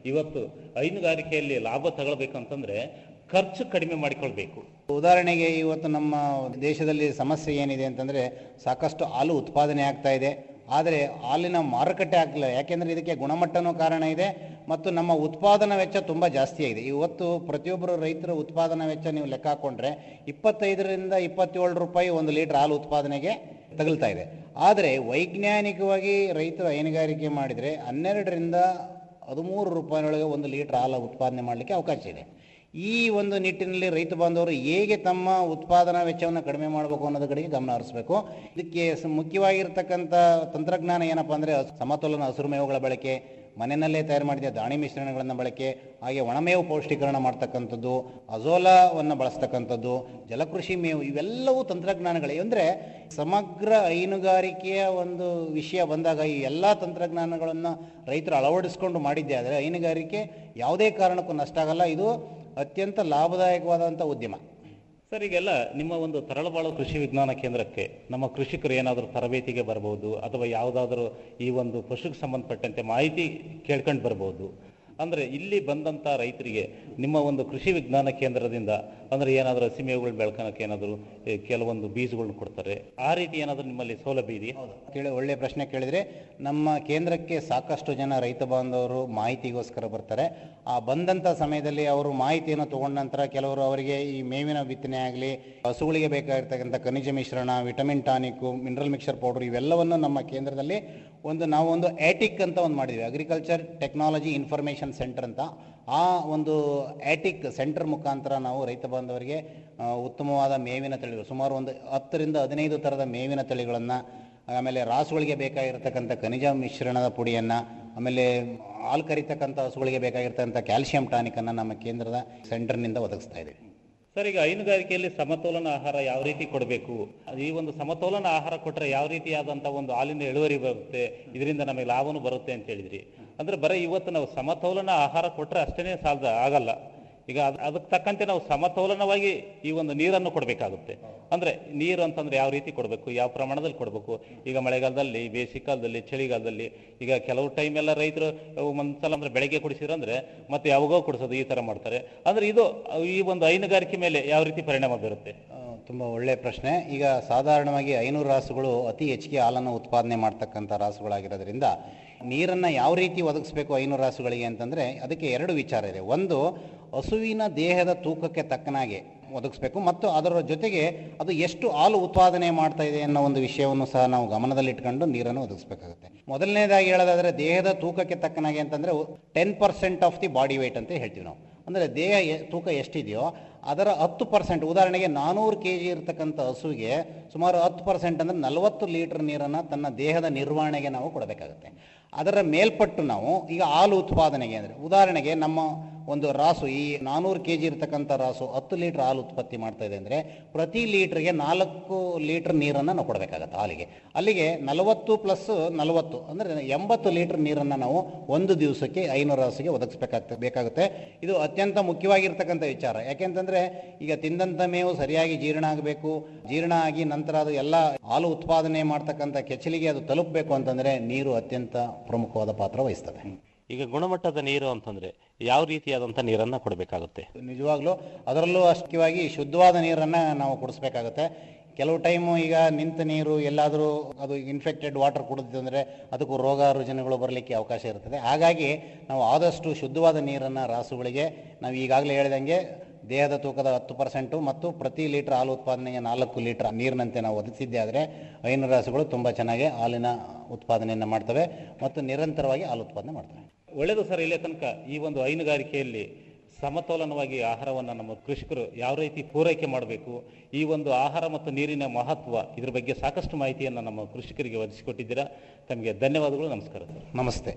ಇವತ್ತು ಹೈನುಗಾರಿಕೆಯಲ್ಲಿ ಲಾಭ ತಗೊಳ್ಬೇಕಂತಂದ್ರೆ ಖರ್ಚು ಕಡಿಮೆ ಮಾಡಿಕೊಳ್ಬೇಕು ಉದಾಹರಣೆಗೆ ಇವತ್ತು ನಮ್ಮ ದೇಶದಲ್ಲಿ ಸಮಸ್ಯೆ ಏನಿದೆ ಅಂತಂದರೆ ಸಾಕಷ್ಟು ಹಾಲು ಉತ್ಪಾದನೆ ಆಗ್ತಾ ಇದೆ ಆದರೆ ಹಾಲಿನ ಮಾರುಕಟ್ಟೆ ಆಗ್ತಿಲ್ಲ ಯಾಕೆಂದರೆ ಇದಕ್ಕೆ ಗುಣಮಟ್ಟನೂ ಕಾರಣ ಇದೆ ಮತ್ತು ನಮ್ಮ ಉತ್ಪಾದನಾ ವೆಚ್ಚ ತುಂಬ ಜಾಸ್ತಿ ಆಗಿದೆ ಇವತ್ತು ಪ್ರತಿಯೊಬ್ಬರು ರೈತರ ಉತ್ಪಾದನಾ ವೆಚ್ಚ ನೀವು ಲೆಕ್ಕ ಹಾಕೊಂಡ್ರೆ ಇಪ್ಪತ್ತೈದರಿಂದ ಇಪ್ಪತ್ತೇಳು ರೂಪಾಯಿ ಒಂದು ಲೀಟರ್ ಹಾಲು ಉತ್ಪಾದನೆಗೆ ತಗಲ್ತಾ ಇದೆ ಆದರೆ ವೈಜ್ಞಾನಿಕವಾಗಿ ರೈತರು ಹೈನುಗಾರಿಕೆ ಮಾಡಿದರೆ ಹನ್ನೆರಡರಿಂದ ಹದಿಮೂರು ರೂಪಾಯಿನೊಳಗೆ ಒಂದು ಲೀಟರ್ ಹಾಲು ಉತ್ಪಾದನೆ ಮಾಡಲಿಕ್ಕೆ ಅವಕಾಶ ಇದೆ ಈ ಒಂದು ನಿಟ್ಟಿನಲ್ಲಿ ರೈತ ಬಾಂಧವರು ಹೇಗೆ ತಮ್ಮ ಉತ್ಪಾದನಾ ವೆಚ್ಚವನ್ನು ಕಡಿಮೆ ಮಾಡಬೇಕು ಅನ್ನೋದ್ರ ಕಡೆಗೆ ಗಮನ ಹರಿಸಬೇಕು ಇದಕ್ಕೆ ಸ- ಮುಖ್ಯವಾಗಿರ್ತಕ್ಕಂಥ ತಂತ್ರಜ್ಞಾನ ಏನಪ್ಪಾ ಅಂದರೆ ಸಮತೋಲನ ಹಸಿರು ಮೇವುಗಳ ಬಳಕೆ ಮನೆಯಲ್ಲೇ ತಯಾರು ಮಾಡಿದ ದಾಣಿ ಮಿಶ್ರಣಗಳನ್ನು ಬಳಕೆ ಹಾಗೆ ಒಣಮೇವು ಪೌಷ್ಟೀಕರಣ ಮಾಡ್ತಕ್ಕಂಥದ್ದು ಅಜೋಲಾವನ್ನು ಬಳಸ್ತಕ್ಕಂಥದ್ದು ಜಲಕೃಷಿ ಮೇವು ಇವೆಲ್ಲವೂ ತಂತ್ರಜ್ಞಾನಗಳೇ ಅಂದರೆ ಸಮಗ್ರ ಹೈನುಗಾರಿಕೆಯ ಒಂದು ವಿಷಯ ಬಂದಾಗ ಈ ಎಲ್ಲ ತಂತ್ರಜ್ಞಾನಗಳನ್ನು ರೈತರು ಅಳವಡಿಸ್ಕೊಂಡು ಮಾಡಿದ್ದೆ ಆದರೆ ಹೈನುಗಾರಿಕೆ ಯಾವುದೇ ಕಾರಣಕ್ಕೂ ನಷ್ಟ ಆಗಲ್ಲ ಇದು ಅತ್ಯಂತ ಲಾಭದಾಯಕವಾದಂಥ ಉದ್ಯಮ ಸರ್ ಈಗೆಲ್ಲ ನಿಮ್ಮ ಒಂದು ತರಳಬಾಳು ಕೃಷಿ ವಿಜ್ಞಾನ ಕೇಂದ್ರಕ್ಕೆ ನಮ್ಮ ಕೃಷಿಕರು ಏನಾದರೂ ತರಬೇತಿಗೆ ಬರ್ಬೋದು ಅಥವಾ ಯಾವುದಾದ್ರೂ ಈ ಒಂದು ಪಶುಗೆ ಸಂಬಂಧಪಟ್ಟಂತೆ ಮಾಹಿತಿ ಕೇಳ್ಕೊಂಡು ಬರ್ಬೋದು ಅಂದರೆ ಇಲ್ಲಿ ಬಂದಂಥ ರೈತರಿಗೆ ನಿಮ್ಮ ಒಂದು ಕೃಷಿ ವಿಜ್ಞಾನ ಕೇಂದ್ರದಿಂದ ಅಂದರೆ ಏನಾದರೂ ಹಸಿಮೇವುಗಳು ಬೆಳ್ಕೊಳಕ್ಕೆ ಏನಾದರೂ ಏ, ಕೆಲವೊಂದು ಬೀಜಗಳನ್ನ ಕೊಡ್ತಾರೆ ಆ ರೀತಿ ಏನಾದರೂ ನಿಮ್ಮಲ್ಲಿ ಸೌಲಭ್ಯ ಇದೆಯಾ ಕೇಳಿ ಒಳ್ಳೆಯ ಪ್ರಶ್ನೆ ಕೇಳಿದರೆ ನಮ್ಮ ಕೇಂದ್ರಕ್ಕೆ ಸಾಕಷ್ಟು ಜನ ರೈತ ಬಾಂಧವರು ಮಾಹಿತಿಗೋಸ್ಕರ ಬರ್ತಾರೆ ಆ ಬಂದಂಥ ಸಮಯದಲ್ಲಿ ಅವರು ಮಾಹಿತಿಯನ್ನು ತಗೊಂಡ ನಂತರ ಕೆಲವರು ಅವರಿಗೆ ಈ ಮೇವಿನ ಬಿತ್ತನೆ ಆಗಲಿ ಹಸುಗಳಿಗೆ ಬೇಕಾಗಿರ್ತಕ್ಕಂಥ ಖನಿಜ ಮಿಶ್ರಣ vitamin tonic mineral mixer powder ಇವೆಲ್ಲವನ್ನು ನಮ್ಮ ಕೇಂದ್ರದಲ್ಲಿ ಒಂದು ನಾವು ಒಂದು ಆಟಿಕ್ ಅಂತ ಒಂದು ಮಾಡಿದ್ವಿ ಅಗ್ರಿಕಲ್ಚರ್ ಟೆಕ್ನಾಲಜಿ ಇನ್ಫಾರ್ಮೇಷನ್ ಸೆಂಟರ್ ಅಂತ ಆ ಒಂದು ಆಟಿಕ್ ಸೆಂಟರ್ ಮುಖಾಂತರ ನಾವು ರೈತ ಬಾಂಧವರಿಗೆ ಆ, ಉತ್ತಮವಾದ ಮೇವಿನ ತಳಿಗಳು ಸುಮಾರು ಒಂದು ಹತ್ತರಿಂದ ಹದಿನೈದು ಥರದ ಮೇವಿನ ತಳಿಗಳನ್ನು ಆಮೇಲೆ ರಾಸುಗಳಿಗೆ ಬೇಕಾಗಿರ್ತಕ್ಕಂಥ ಖನಿಜ ಮಿಶ್ರಣದ ಪುಡಿಯನ್ನು ಆಮೇಲೆ ಹಾಲು ಕರಿತಕ್ಕಂಥ ಹಸುಗಳಿಗೆ ಬೇಕಾಗಿರ್ತಕ್ಕಂಥ ಕ್ಯಾಲ್ಸಿಯಂ ಟಾನಿಕನ್ನು ನಮ್ಮ ಕೇಂದ್ರದ ಸೆಂಟರ್ನಿಂದ ಒದಗಿಸ್ತಾ ಇದ್ದೀವಿ ಸರ್ ಈಗ ಹೈನುಗಾರಿಕೆಯಲ್ಲಿ ಸಮತೋಲನ ಆಹಾರ ಯಾವ ರೀತಿ ಕೊಡಬೇಕು ಈ ಒಂದು ಸಮತೋಲನ ಆಹಾರ ಕೊಟ್ಟರೆ ಯಾವ ರೀತಿಯಾದಂಥ ಒಂದು ಹಾಲಿನ ಇಳುವರಿ ಬರುತ್ತೆ ಇದರಿಂದ ನಮಗೆ ಲಾಭನೂ ಬರುತ್ತೆ ಅಂತ ಹೇಳಿದ್ರಿ ಅಂದ್ರೆ ಬರೀ ಇವತ್ತು ನಾವು ಸಮತೋಲನ ಆಹಾರ ಕೊಟ್ಟರೆ ಅಷ್ಟೇ ಸಾಲದ ಆಗಲ್ಲ ಈಗ ಅದ್- ಅದಕ್ಕೆ ತಕ್ಕಂತೆ ನಾವು ಸಮತೋಲನವಾಗಿ ಈ ಒಂದು ನೀರನ್ನು ಕೊಡಬೇಕಾಗುತ್ತೆ ಅಂದ್ರೆ ನೀರು ಅಂತಂದ್ರೆ ಯಾವ ರೀತಿ ಕೊಡಬೇಕು ಯಾವ ಪ್ರಮಾಣದಲ್ಲಿ ಕೊಡಬೇಕು ಈಗ ಮಳೆಗಾಲದಲ್ಲಿ ಬೇಸಿಗೆಕಾಲದಲ್ಲಿ ಚಳಿಗಾಲದಲ್ಲಿ ಈಗ ಕೆಲವು ಟೈಮ್ ಎಲ್ಲ ರೈತರು ಒಂದ್ಸಲ ಅಂದ್ರೆ ಬೆಳಗ್ಗೆ ಕುಡಿಸಿರಂದ್ರೆ ಮತ್ತೆ ಯಾವಾಗೋ ಕುಡಿಸೋದು ಈ ತರ ಮಾಡ್ತಾರೆ ಅಂದ್ರೆ ಇದು ಈ ಒಂದು ಹೈನುಗಾರಿಕೆ ಮೇಲೆ ಯಾವ ರೀತಿ ಪರಿಣಾಮ ಬೀರುತ್ತೆ ತುಂಬ ಒಳ್ಳೆಯ ಪ್ರಶ್ನೆ ಈಗ ಸಾಧಾರಣವಾಗಿ ಐನೂರು ರಾಸುಗಳು ಅತಿ ಹೆಚ್ಚಿಗೆ ಹಾಲನ್ನು ಉತ್ಪಾದನೆ ಮಾಡ್ತಕ್ಕಂಥ ರಾಸುಗಳಾಗಿರೋದ್ರಿಂದ ನೀರನ್ನು ಯಾವ ರೀತಿ ಒದಗಿಸ್ಬೇಕು ಐನೂರು ರಾಸುಗಳಿಗೆ ಅಂತಂದರೆ ಅದಕ್ಕೆ ಎರಡು ವಿಚಾರ ಇದೆ ಒಂದು ಹಸುವಿನ ದೇಹದ ತೂಕಕ್ಕೆ ತಕ್ಕನಾಗೆ ಒದಗಿಸ್ಬೇಕು ಮತ್ತು ಅದರ ಜೊತೆಗೆ ಅದು ಎಷ್ಟು ಹಾಲು ಉತ್ಪಾದನೆ ಮಾಡ್ತಾ ಇದೆ ಅನ್ನೋ ಒಂದು ವಿಷಯವನ್ನು ಸಹ ನಾವು ಗಮನದಲ್ಲಿಟ್ಕೊಂಡು ನೀರನ್ನು ಒದಗಿಸ್ಬೇಕಾಗುತ್ತೆ ಮೊದಲನೇದಾಗಿ ಹೇಳೋದಾದ್ರೆ ದೇಹದ ತೂಕಕ್ಕೆ ತಕ್ಕನಾಗೆ ಅಂತಂದರೆ ten percent of the body weight ಅಂತ ಹೇಳ್ತೀವಿ ನಾವು ಅಂದರೆ ದೇಹ ಎ- ತೂಕ ಎಷ್ಟಿದೆಯೋ ಅದರ ಹತ್ತು ಪರ್ಸೆಂಟ್ ಉದಾಹರಣೆಗೆ ನಾನೂರು ಕೆ ಜಿ ಇರತಕ್ಕಂಥ ಹಸುವಿಗೆ ಸುಮಾರು ಹತ್ತು ಪರ್ಸೆಂಟ್ ಅಂದರೆ ನಲವತ್ತು ಲೀಟರ್ ನೀರನ್ನು ತನ್ನ ದೇಹದ ನಿರ್ವಹಣೆಗೆ ನಾವು ಕೊಡಬೇಕಾಗುತ್ತೆ ಅದರ ಮೇಲ್ಪಟ್ಟು ನಾವು ಈಗ ಹಾಲು ಉತ್ಪಾದನೆಗೆ ಅಂದರೆ ಉದಾಹರಣೆಗೆ ನಮ್ಮ ಒಂದು ರಾಸು ಈ ನಾನೂರು ಕೆ ಜಿ ಇರತಕ್ಕಂಥ ರಾಸು ಹತ್ತು ಲೀಟರ್ ಹಾಲು ಉತ್ಪತ್ತಿ ಮಾಡ್ತಾ ಇದೆ ಅಂದರೆ ಪ್ರತಿ ಲೀಟ್ರಿಗೆ ನಾಲ್ಕು ಲೀಟರ್ ನೀರನ್ನು ನಾವು ಕೊಡಬೇಕಾಗತ್ತೆ ಹಾಲಿಗೆ ಅಲ್ಲಿಗೆ ನಲವತ್ತು ಪ್ಲಸ್ ನಲವತ್ತು ಅಂದರೆ ಎಂಬತ್ತು ಲೀಟರ್ ನೀರನ್ನು ನಾವು ಒಂದು ದಿವಸಕ್ಕೆ ಐನೂರು ರಾಸಿಗೆ ಒದಗಿಸ್ಬೇಕಾಗ್ತದೆ ಬೇಕಾಗುತ್ತೆ ಇದು ಅತ್ಯಂತ ಮುಖ್ಯವಾಗಿರ್ತಕ್ಕಂಥ ವಿಚಾರ ಯಾಕೆಂತಂದ್ರೆ ಈಗ ತಿಂದಂಥ ಮೇವು ಸರಿಯಾಗಿ ಜೀರ್ಣ ಆಗಬೇಕು ಜೀರ್ಣ ಆಗಿ ನಂತರ ಅದು ಎಲ್ಲ ಹಾಲು ಉತ್ಪಾದನೆ ಮಾಡ್ತಕ್ಕಂಥ ಕೆಚ್ಚಲಿಗೆ ಅದು ತಲುಪಬೇಕು ಅಂತಂದ್ರೆ ನೀರು ಅತ್ಯಂತ ಪ್ರಮುಖವಾದ ಪಾತ್ರ ವಹಿಸ್ತದೆ ಈಗ ಗುಣಮಟ್ಟದ ನೀರು ಅಂತಂದ್ರೆ ಯಾವ ರೀತಿಯಾದಂಥ ನೀರನ್ನ ಕೊಡಬೇಕಾಗುತ್ತೆ ನಿಜವಾಗ್ಲೂ ಅದರಲ್ಲೂ ಅಷ್ಟವಾಗಿ ಶುದ್ಧವಾದ ನೀರನ್ನು ನಾವು ಕುಡಿಸ್ಬೇಕಾಗುತ್ತೆ ಕೆಲವು ಟೈಮು ಈಗ ನಿಂತ ನೀರು ಎಲ್ಲಾದರೂ ಅದು ಇನ್ಫೆಕ್ಟೆಡ್ ವಾಟರ್ ಕುಡಿದ್ರೆ ಅದಕ್ಕೂ ರೋಗ ರುಜಿನಗಳು ಬರಲಿಕ್ಕೆ ಅವಕಾಶ ಇರ್ತದೆ ಹಾಗಾಗಿ ನಾವು ಆದಷ್ಟು ಶುದ್ಧವಾದ ನೀರನ್ನು ರಾಸುಗಳಿಗೆ ನಾವು ಈಗಾಗಲೇ ಹೇಳಿದಂಗೆ ದೇಹದ ತೂಕದ ಹತ್ತು ಪರ್ಸೆಂಟು ಮತ್ತು ಪ್ರತಿ ಲೀಟರ್ ಹಾಲು ಉತ್ಪಾದನೆಗೆ ನಾಲ್ಕು ಲೀಟರ್ ನೀರಿನಂತೆ ನಾವು ಒದಗಿಸಿದ್ದೆ ಆದರೆ ಹೈನು ರಾಸುಗಳು ತುಂಬ ಚೆನ್ನಾಗಿ ಹಾಲಿನ ಉತ್ಪಾದನೆಯನ್ನು ಮಾಡ್ತವೆ ಮತ್ತು ನಿರಂತರವಾಗಿ ಹಾಲು ಉತ್ಪಾದನೆ ಮಾಡ್ತವೆ ಒಳ್ಳೆಯದು ಸರ್ ಇಲ್ಲೇ ತನಕ ಈ ಒಂದು ಹೈನುಗಾರಿಕೆಯಲ್ಲಿ ಸಮತೋಲನವಾಗಿ ಆಹಾರವನ್ನು ನಮ್ಮ ಕೃಷಿಕರು ಯಾವ ರೀತಿ ಪೂರೈಕೆ ಮಾಡಬೇಕು ಈ ಒಂದು ಆಹಾರ ಮತ್ತು ನೀರಿನ ಮಹತ್ವ ಇದ್ರ ಬಗ್ಗೆ ಸಾಕಷ್ಟು ಮಾಹಿತಿಯನ್ನು ನಮ್ಮ ಕೃಷಿಕರಿಗೆ ಒದಗಿಸಿಕೊಟ್ಟಿದ್ದೀರಾ ತಮಗೆ ಧನ್ಯವಾದಗಳು ನಮಸ್ಕಾರ ಸರ್ ನಮಸ್ತೆ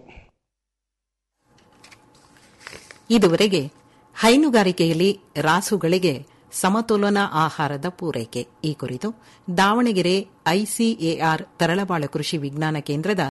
ಇದುವರೆಗೆ ಹೈನುಗಾರಿಕೆಯಲ್ಲಿ ರಾಸುಗಳಿಗೆ ಸಮತೋಲನ ಆಹಾರದ ಪೂರೈಕೆ ಈ ಕುರಿತು ದಾವಣಗೆರೆ ಐಸಿಎಆರ್ ತರಳಬಾಳು ಕೃಷಿ ವಿಜ್ಞಾನ ಕೇಂದ್ರದ